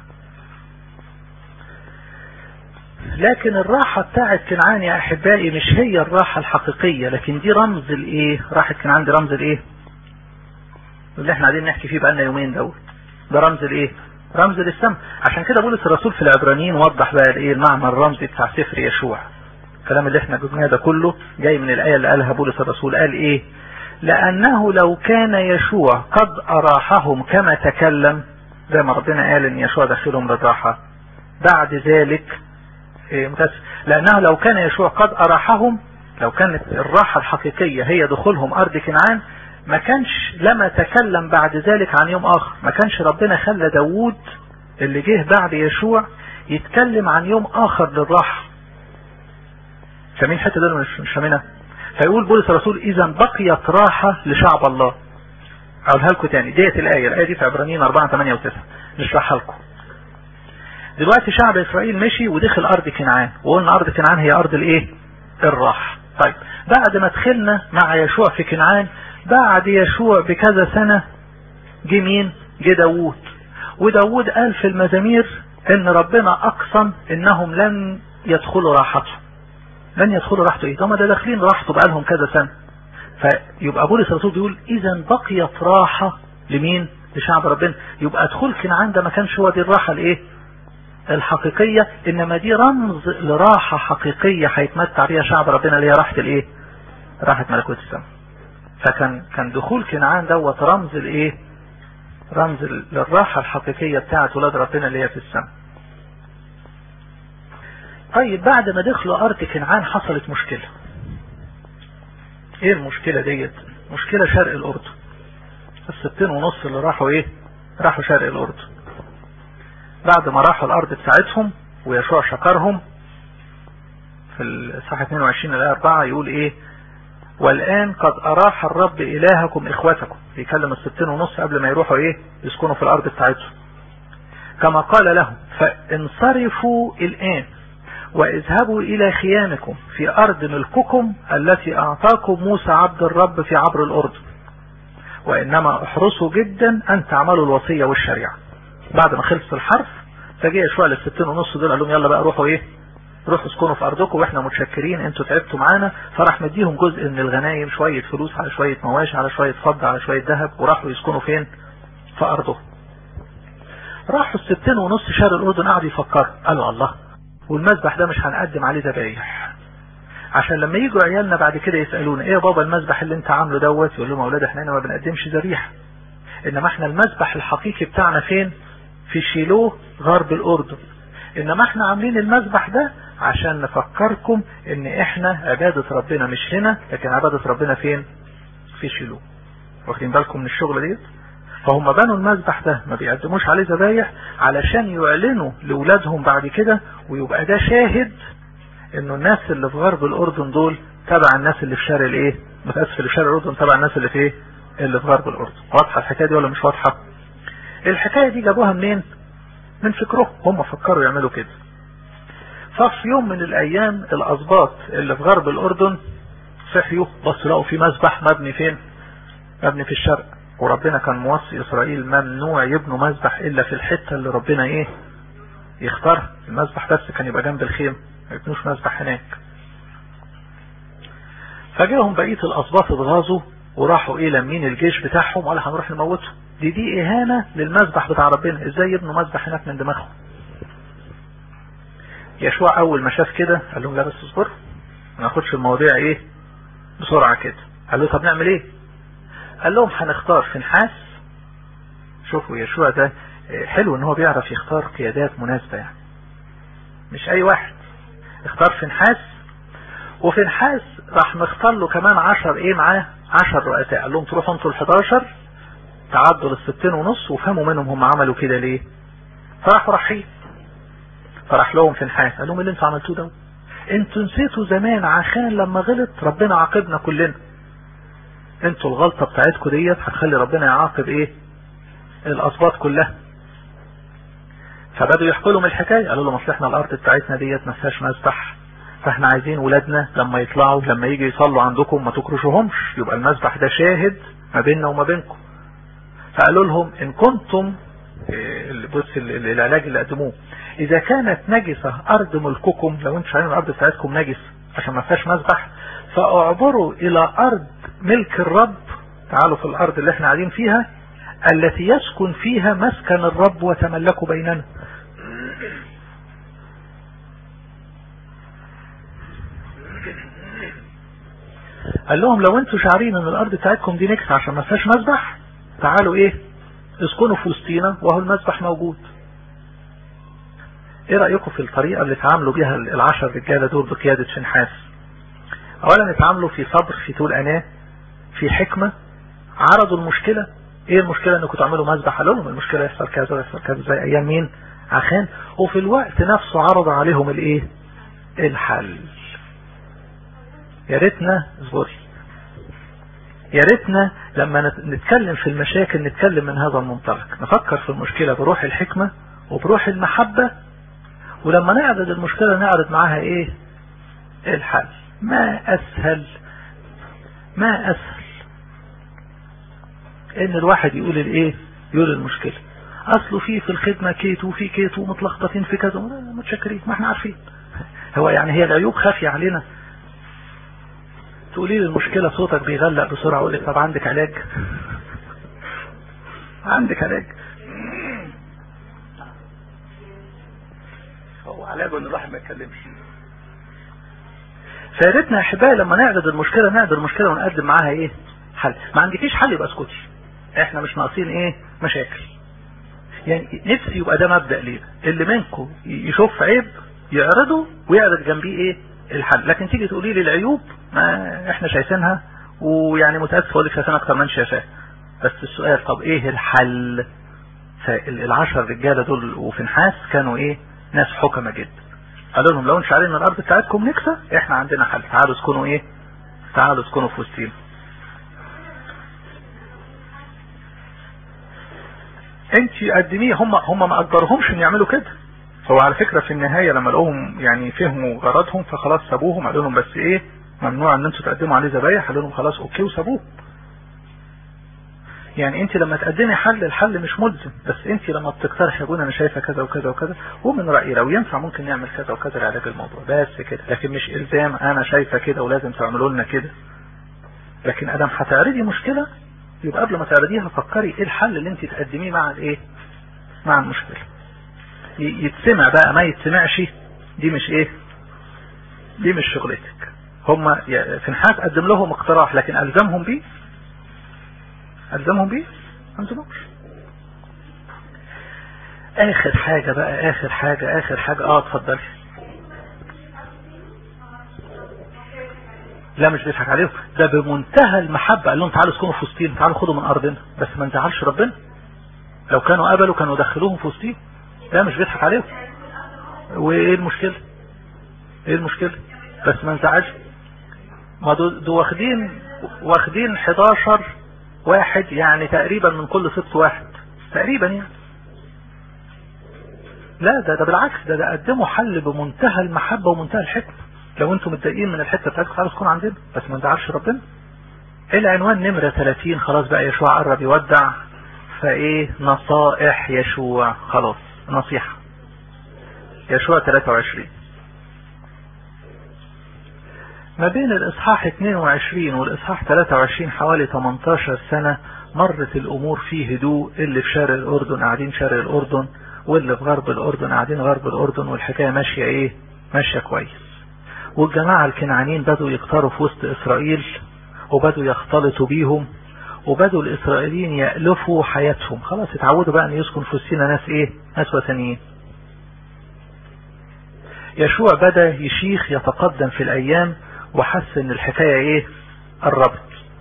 Speaker 1: لكن الراحة بتاعت كنعان يا احبائي مش هي الراحة الحقيقية لكن دي رمز الايه راحة كنعان دي رمز الايه اللي احنا قاعدين نحكي فيه بقالنا يومين دوت ده رمز الايه رمز للسماء عشان كده بولس الرسول في العبرانيين وضح بقى الايه المعنى الرمزي بتاع سفر يشوع الكلام اللي احنا جبناه ده كله جاي من الايه اللي قالها بولس الرسول قال ايه لانه لو كان يشوع قد اراحهم كما تكلم زي ما ربنا قال ان يشوع دخلهم للراحه بعد ذلك إيه متاسف لانه لو كان يشوع قد اراحهم لو كانت الراحه الحقيقيه هي دخولهم ارض كنعان ما كانش لما تكلم بعد ذلك عن يوم اخر ما كانش ربنا خلى داوود اللي جه بعد يشوع يتكلم عن يوم اخر للراحة فمين حتى دول مش مش فاهمينها فيقول بولس الرسول اذا بقيت راحة لشعب الله اقولها لكم تاني ديت الايه الايه دي في عبرانيين 4 8 و9 نشرحها لكم دلوقتي شعب اسرائيل مشي ودخل ارض كنعان وقلنا ارض كنعان هي ارض الايه الراحة طيب بعد ما دخلنا مع يشوع في كنعان بعد يشوع بكذا سنة جه مين جه داوود وداوود قال في المزامير ان ربنا اقسم انهم لن يدخلوا راحته لن يدخلوا راحته ايه هم ده داخلين راحته بقالهم كذا سنة فيبقى بولس الرسول بيقول اذا بقيت راحة لمين لشعب ربنا يبقى دخول كنعان ده ما كانش هو دي الراحة الايه الحقيقية انما دي رمز لراحة حقيقية هيتمتع بيها شعب ربنا اللي هي راحة الايه راحة ملكوت السماء فكان كان دخول كنعان دوت رمز الايه رمز للراحة الحقيقية بتاعت ولاد ربنا اللي هي في السماء طيب بعد ما دخلوا ارض كنعان حصلت مشكلة ايه المشكلة ديت مشكلة شرق الاردن الستين ونص اللي راحوا ايه راحوا شرق الاردن بعد ما راحوا الارض بتاعتهم ويشوع شكرهم في الصحة 22 الآية 4 يقول ايه والآن قد أراح الرب إلهكم إخوتكم بيكلم الستين ونص قبل ما يروحوا إيه يسكنوا في الأرض بتاعتهم كما قال لهم فانصرفوا الآن واذهبوا إلى خيامكم في أرض ملككم التي أعطاكم موسى عبد الرب في عبر الأردن وإنما احرصوا جدا أن تعملوا الوصية والشريعة بعد ما خلص الحرف فجاء شوية للستين ونص دول قال لهم يلا بقى روحوا إيه روحوا اسكنوا في ارضكم واحنا متشكرين انتوا تعبتوا معانا فراح مديهم جزء من الغنايم شوية فلوس على شوية مواشي على شوية فضة على شوية ذهب وراحوا يسكنوا فين في ارضهم راحوا الستين ونص شهر الاردن قعدوا يفكروا قالوا الله والمذبح ده مش هنقدم عليه ذبايح عشان لما يجوا عيالنا بعد كده يسألونا ايه يا بابا المذبح اللي انت عامله دوت يقول لهم اولاد احنا هنا ما بنقدمش ذبيحه انما احنا المذبح الحقيقي بتاعنا فين في شيلوه غرب الاردن انما احنا عاملين المذبح ده عشان نفكركم ان احنا عبادة ربنا مش هنا لكن عبادة ربنا فين في شيلوه واخدين بالكم من الشغل ديت فهم بنوا المذبح ده ما بيقدموش عليه ذبايح علشان يعلنوا لولادهم بعد كده ويبقى ده شاهد انه الناس اللي في غرب الاردن دول تبع الناس اللي في شرق الايه متاسف اللي في شرق الاردن تبع الناس اللي في ايه اللي في غرب الاردن واضحه الحكايه دي ولا مش واضحه الحكايه دي جابوها منين من فكرهم هم فكروا يعملوا كده ففي يوم من الايام الاسباط اللي في غرب الاردن صحيوا بصوا لقوا في مسبح مبني فين مبني في الشرق وربنا كان موصي اسرائيل ممنوع يبنوا مسبح الا في الحتة اللي ربنا ايه يختار المسبح بس كان يبقى جنب الخيم ما يبنوش مسبح هناك فجاهم بقية الاسباط اتغاظوا وراحوا ايه لمين الجيش بتاعهم ولا هنروح نموته دي دي اهانة للمسبح بتاع ربنا ازاي يبنوا مسبح هناك من دماغهم يشوع اول ما شاف كده قال لهم لا بس اصبروا ما ناخدش المواضيع ايه بسرعة كده قال له طب نعمل ايه قال لهم هنختار في نحاس شوفوا يشوع ده حلو ان هو بيعرف يختار قيادات مناسبة يعني مش اي واحد اختار في نحاس وفي نحاس راح مختار له كمان عشر ايه معاه عشر رؤساء قال لهم تروحوا انتوا الحداشر تعدوا للستين ونص وفهموا منهم هم عملوا كده ليه فراحوا رايحين فراح لهم في نحاس قال لهم اللي انتوا عملتوه ده انتوا نسيتوا زمان عشان لما غلط ربنا عاقبنا كلنا انتوا الغلطة بتاعتكم ديت هتخلي ربنا يعاقب ايه الاسباط كلها فبدوا يحكوا لهم الحكاية قالوا لهم اصل احنا الارض بتاعتنا ديت ما فيهاش مسبح فاحنا عايزين ولادنا لما يطلعوا لما يجي يصلوا عندكم ما تكرشوهمش يبقى المسبح ده شاهد ما بيننا وما بينكم فقالوا لهم ان كنتم بص العلاج اللي قدموه اذا كانت نجسة ارض ملككم لو انتوا شايفين الارض بتاعتكم نجس عشان ما فيهاش مسبح فاعبروا الى ارض ملك الرب تعالوا في الارض اللي احنا قاعدين فيها التي يسكن فيها مسكن الرب وتملكوا بيننا قال لهم لو انتوا شعرين ان الارض بتاعتكم دي نكسة عشان ما فيهاش مسبح تعالوا ايه اسكنوا في وسطينا وهو المسبح موجود ايه رأيكم في الطريقة اللي اتعاملوا بها العشر رجالة دول بقيادة فنحاس اولا اتعاملوا في صبر في طول اناه في حكمة عرضوا المشكلة ايه المشكلة انكم تعملوا مذبح قالوا لهم المشكلة يحصل كذا ويحصل كذا زي ايام مين عخان وفي الوقت نفسه عرض عليهم الايه الحل يا ريتنا اصبري يا ريتنا لما نتكلم في المشاكل نتكلم من هذا المنطلق نفكر في المشكلة بروح الحكمة وبروح المحبة ولما نعرض المشكلة نعرض معاها ايه الحل ما اسهل ما اسهل ان الواحد يقول الايه يقول المشكلة اصله في في الخدمة كيت وفي كيت ومتلخبطين في كذا متشكرين ما احنا عارفين هو يعني هي العيوب خافية علينا تقولي لي المشكلة صوتك بيغلق بسرعة اقول لك طب عندك علاج عندك علاج هو علاجه ان الواحد ما يتكلمش فياريتنا يا احبائي لما نعرض المشكلة نعرض المشكلة ونقدم معاها ايه حل ما عندكيش حل يبقى اسكتي احنا مش ناقصين ايه مشاكل يعني نفسي يبقى ده مبدأ لينا اللي منكم يشوف عيب يعرضه ويعرض جنبيه ايه الحل لكن تيجي تقولي لي العيوب ما احنا شايفينها ويعني متأسف اقول لك شايفينها اكتر من شايفاها بس السؤال طب ايه الحل فالعشر رجالة دول وفي نحاس كانوا ايه ناس حكمة جدا قالوا لهم لو انش علينا الارض بتاعتكم نكسة احنا عندنا حل تعالوا اسكنوا ايه تعالوا اسكنوا في وسطينا انت قدميه هم هم ما اجبرهمش ان يعملوا كده هو على فكرة في النهاية لما لقوهم يعني فهموا غرضهم فخلاص سابوهم قالوا لهم بس ايه ممنوع ان انتوا تقدموا عليه ذبايح قالوا لهم خلاص اوكي وسابوه يعني انت لما تقدمي حل الحل مش ملزم بس انت لما بتقترح يا انا شايفه كذا وكذا وكذا ومن رايي لو ينفع ممكن نعمل كذا وكذا لعلاج الموضوع بس كده لكن مش الزام انا شايفه كده ولازم تعملوا لنا كده لكن ادم هتعرضي مشكله يبقى قبل ما تعرضيها فكري ايه الحل اللي انت تقدميه مع الايه مع المشكله يتسمع بقى ما يتسمعش دي مش ايه دي مش شغلتك هم في نحاس قدم لهم اقتراح لكن الزمهم بيه الزمهم بيه ما الزمهمش اخر حاجة بقى اخر حاجة اخر حاجة اه اتفضلي لا مش بيضحك عليهم ده بمنتهى المحبة قال لهم تعالوا اسكنوا في وسطينا تعالوا خدوا من ارضنا بس ما نزعلش ربنا لو كانوا قبلوا كانوا دخلوهم في وسطينا لا مش بيضحك عليهم وايه المشكلة ايه المشكلة بس ما نزعلش ما دول دو واخدين واخدين 11 واحد يعني تقريبا من كل ست واحد تقريبا يعني لا ده ده بالعكس ده ده قدموا حل بمنتهى المحبة ومنتهى الحكمة لو انتم متضايقين من الحته بتاعتكم خلاص تكون عندنا بس ما نزعلش ربنا العنوان نمرة 30 خلاص بقى يشوع قرب يودع فايه نصائح يشوع خلاص نصيحة يشوع 23 ما بين الاصحاح 22 والاصحاح 23 حوالي 18 سنة مرت الامور في هدوء اللي في شرق الاردن قاعدين شرق الاردن واللي في غرب الاردن قاعدين غرب الاردن والحكاية ماشية ايه ماشية كويس والجماعة الكنعانيين بدوا يكتروا في وسط اسرائيل وبدوا يختلطوا بيهم وبدوا الاسرائيليين يألفوا حياتهم خلاص اتعودوا بقى ان يسكن في وسطنا ناس ايه ناس وثنيين يشوع بدأ يشيخ يتقدم في الايام وحس ان الحكاية ايه قربت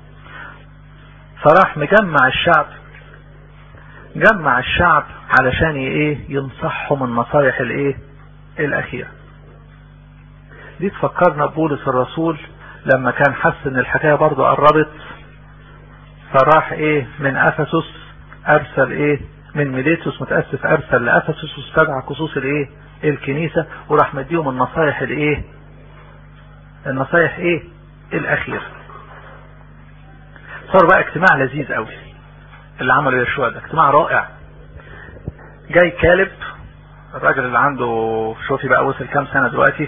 Speaker 1: فراح مجمع الشعب جمع الشعب علشان ايه ينصحهم النصايح الايه الاخيرة دي تفكرنا بولس الرسول لما كان حس ان الحكاية برضو قربت فراح ايه من افسس ارسل ايه من ميليتوس متأسف ارسل لافسس واستدعى خصوص الايه الكنيسة وراح مديهم النصايح الايه النصايح ايه الاخيرة صار بقى اجتماع لذيذ قوي اللي عمله يشوع ده اجتماع رائع جاي كالب الراجل اللي عنده شوفي بقى وصل كام سنة دلوقتي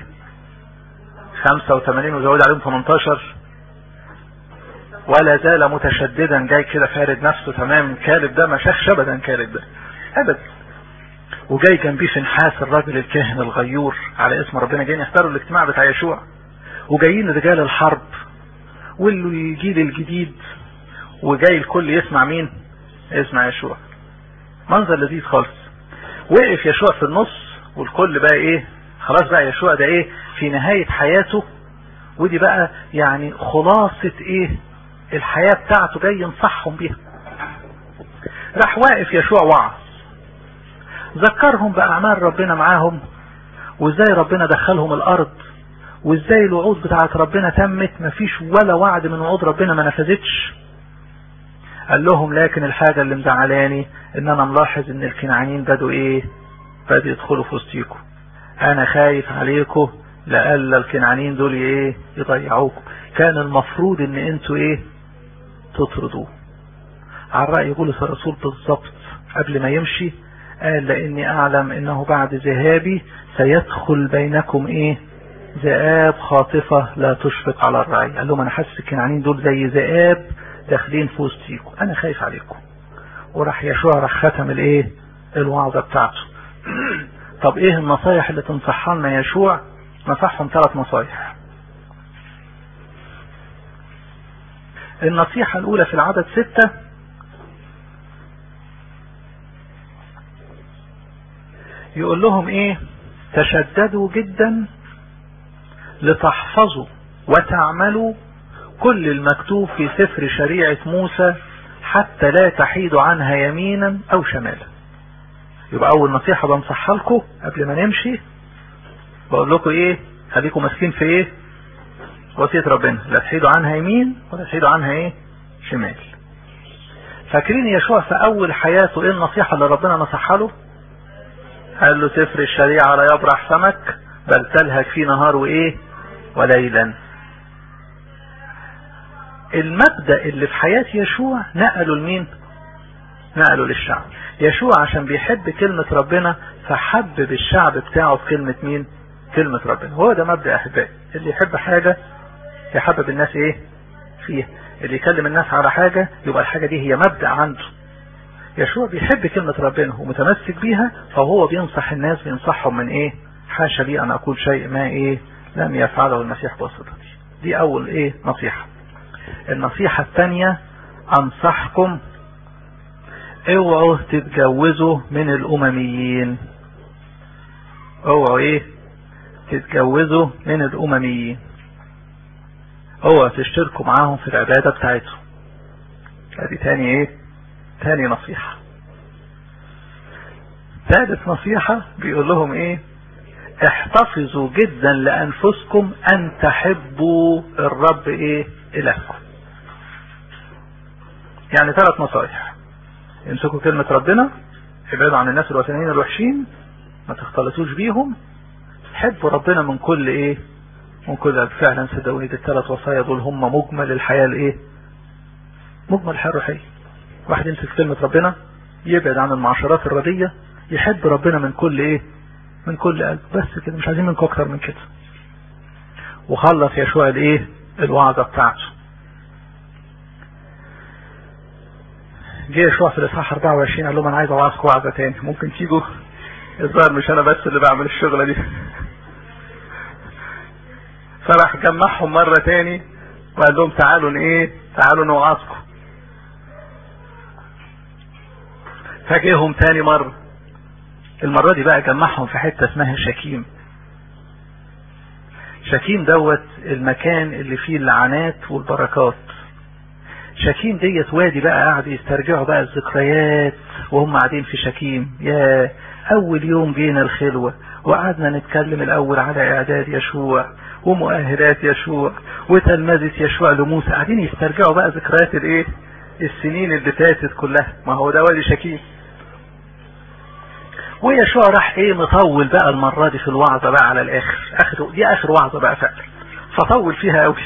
Speaker 1: 85 وزود عليهم 18 ولا زال متشددا جاي كده فارد نفسه تمام كالب ده ما شافش ابدا كالب ده ابدا وجاي جنبيه في نحاس الراجل الكاهن الغيور على اسم ربنا جايين يحضروا الاجتماع بتاع يشوع وجايين رجال الحرب والجيل الجديد وجاي الكل يسمع مين يسمع يشوع منظر لذيذ خالص وقف يشوع في النص والكل بقى ايه خلاص بقى يشوع ده ايه في نهاية حياته ودي بقى يعني خلاصة ايه الحياة بتاعته جاي ينصحهم بيها راح واقف يشوع وعظ ذكرهم بأعمال ربنا معاهم وازاي ربنا دخلهم الارض وازاي الوعود بتاعت ربنا تمت مفيش ولا وعد من وعود ربنا ما نفذتش قال لهم لكن الحاجة اللي مزعلاني ان انا ملاحظ ان الكنعانيين بدوا ايه بدوا يدخلوا في وسطيكم انا خايف عليكم لألا الكنعانيين دول ايه يضيعوكم كان المفروض ان انتوا ايه تطردوه على رأي بولس الرسول بالظبط قبل ما يمشي قال لاني اعلم انه بعد ذهابي سيدخل بينكم ايه ذئاب خاطفة لا تشفق على الرعي قال لهم انا حاسس الكنعانيين دول زي ذئاب داخلين في وسطيكم انا خايف عليكم وراح يشوع راح ختم الايه الوعظة بتاعته طب ايه النصايح اللي تنصحها لنا يشوع نصحهم ثلاث نصايح النصيحة الاولى في العدد ستة يقول لهم ايه تشددوا جدا لتحفظوا وتعملوا كل المكتوب في سفر شريعة موسى حتى لا تحيدوا عنها يمينا او شمالا يبقى اول نصيحة بنصحها لكم قبل ما نمشي بقول لكم ايه خليكم ماسكين في ايه وصية ربنا لا تحيدوا عنها يمين ولا تحيدوا عنها ايه شمال فاكرين يشوع في اول حياته ايه النصيحة اللي ربنا نصحها له قال له سفر الشريعة لا يبرح سمك بل تلهك فيه نهار وايه وليلا المبدأ اللي في حياة يشوع نقلوا لمين نقلوا للشعب يشوع عشان بيحب كلمة ربنا فحبب الشعب بتاعه في كلمة مين كلمة ربنا هو ده مبدأ احبائي اللي يحب حاجة يحبب الناس ايه فيها اللي يكلم الناس على حاجة يبقى الحاجة دي هي مبدأ عنده يشوع بيحب كلمة ربنا ومتمسك بيها فهو بينصح الناس بينصحهم من ايه حاشا لي ان اقول شيء ما ايه لم يفعله المسيح بواسطتي دي اول ايه نصيحة النصيحة الثانية انصحكم اوعوا تتجوزوا من الامميين اوعوا ايه تتجوزوا من الامميين اوعوا تشتركوا معاهم في العبادة بتاعتهم ادي تاني ايه تاني نصيحة ثالث نصيحة بيقول لهم ايه احتفظوا جدا لانفسكم ان تحبوا الرب ايه الهكم يعني ثلاث نصائح امسكوا كلمة ربنا ابعدوا عن الناس الوثنيين الوحشين ما تختلطوش بيهم حبوا ربنا من كل ايه من كل فعلا صدقوني الثلاث وصايا دول هم مجمل الحياة الايه مجمل الحياة الروحية واحد يمسك كلمة ربنا يبعد عن المعاشرات الردية يحب ربنا من كل ايه من كل قلب بس كده مش عايزين منكم اكتر من كده وخلص يشوع الايه الوعظة بتاعته جه يشوع في الاصحاح 24 قال لهم انا عايز اوعظكم وعظة تاني ممكن تيجوا الظاهر مش انا بس اللي بعمل الشغلة دي فراح جمعهم مرة تاني وقال لهم تعالوا ايه تعالوا نوعظكم فجيهم تاني مرة المرة دي بقى جمعهم في حتة اسمها شكيم شكيم دوت المكان اللي فيه اللعنات والبركات شكيم ديت وادي بقى قاعد يسترجعوا بقى الذكريات وهم قاعدين في شكيم يا اول يوم جينا الخلوة وقعدنا نتكلم الاول على اعداد يشوع ومؤهلات يشوع وتلمذة يشوع لموسى قاعدين يسترجعوا بقى ذكريات الايه السنين اللي فاتت كلها ما هو ده وادي شكيم ويشوع راح ايه مطول بقى المرة دي في الوعظة بقى على الاخر اخر دي اخر وعظة بقى فعلا فطول فيها قوي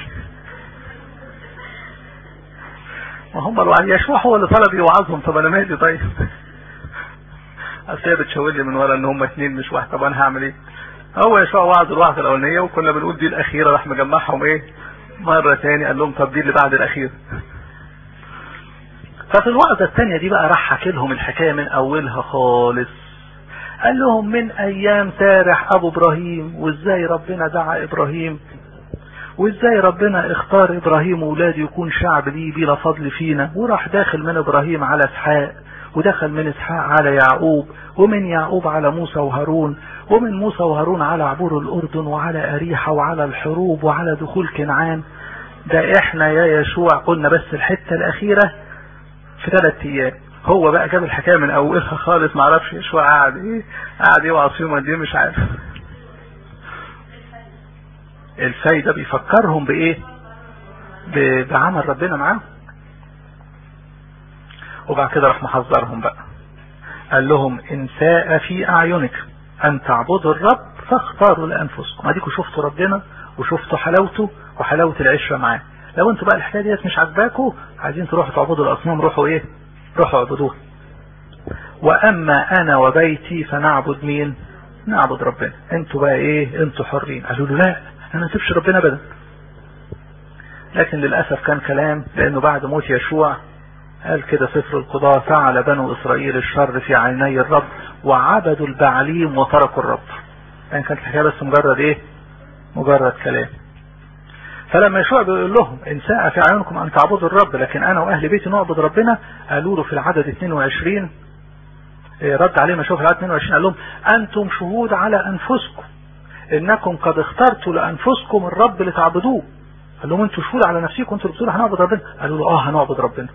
Speaker 1: ما هم الوعظ يشوع هو اللي طلب يوعظهم طب انا مالي طيب اصل هي بتشاور لي من ورا ان هم اثنين مش واحد طب انا هعمل ايه هو يشوع وعظ الوعظة الاولانية وكنا بنقول دي الاخيرة راح مجمعهم ايه مرة تاني قال لهم طب دي اللي بعد الاخيرة ففي الوعظة الثانية دي بقى راح حكي لهم الحكاية من اولها خالص قال لهم من ايام تارح ابو ابراهيم وازاي ربنا دعا ابراهيم وازاي ربنا اختار ابراهيم وولاده يكون شعب ليه بلا فضل فينا وراح داخل من ابراهيم على اسحاق ودخل من اسحاق على يعقوب ومن يعقوب على موسى وهارون ومن موسى وهارون على عبور الاردن وعلى اريحة وعلى الحروب وعلى دخول كنعان ده احنا يا يشوع قلنا بس الحتة الاخيرة في ثلاث ايام هو بقى جاب الحكايه من اولها خالص ما اعرفش يشوع قاعد ايه قاعد يوعظ فيهم قد ايه مش عارف الفايده بيفكرهم بايه بعمل ربنا معاهم وبعد كده راح محذرهم بقى قال لهم ان ساء في اعينكم ان تعبدوا الرب فاختاروا لانفسكم اديكم شفتوا ربنا وشفتوا حلاوته وحلاوه العشره معاه لو انتوا بقى الحكايه ديت مش عاجباكم عايزين تروحوا تعبدوا الاصنام روحوا ايه روحوا اعبدوه واما انا وبيتي فنعبد مين نعبد ربنا انتوا بقى ايه انتوا حرين قالوا له لا انا ما نسيبش ربنا ابدا لكن للاسف كان كلام لانه بعد موت يشوع قال كده سفر القضاء فعل بنو اسرائيل الشر في عيني الرب وعبدوا البعليم وتركوا الرب يعني كانت الحكايه بس مجرد ايه مجرد كلام فلما يشوع بيقول لهم ان ساء في اعينكم ان تعبدوا الرب لكن انا واهل بيتي نعبد ربنا قالوا له في العدد 22 رد عليهم يشوع في العدد 22 قال لهم انتم شهود على انفسكم انكم قد اخترتوا لانفسكم الرب لتعبدوه قال لهم انتوا شهود على نفسكم انتوا بتقولوا هنعبد ربنا قالوا له اه هنعبد ربنا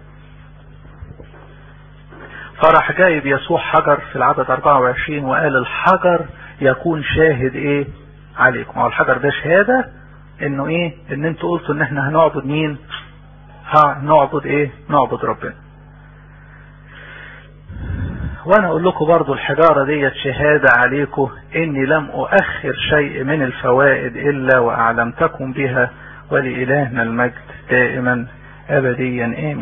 Speaker 1: فراح جايب يسوع حجر في العدد 24 وقال الحجر يكون شاهد ايه عليكم هو الحجر ده شهادة انه ايه ان انتوا قلتوا ان احنا هنعبد مين ها نعبد ايه نعبد ربنا وانا اقول لكم برضو الحجارة ديت شهادة عليكم اني لم اؤخر شيء من الفوائد الا واعلمتكم بها ولإلهنا المجد دائما ابديا امين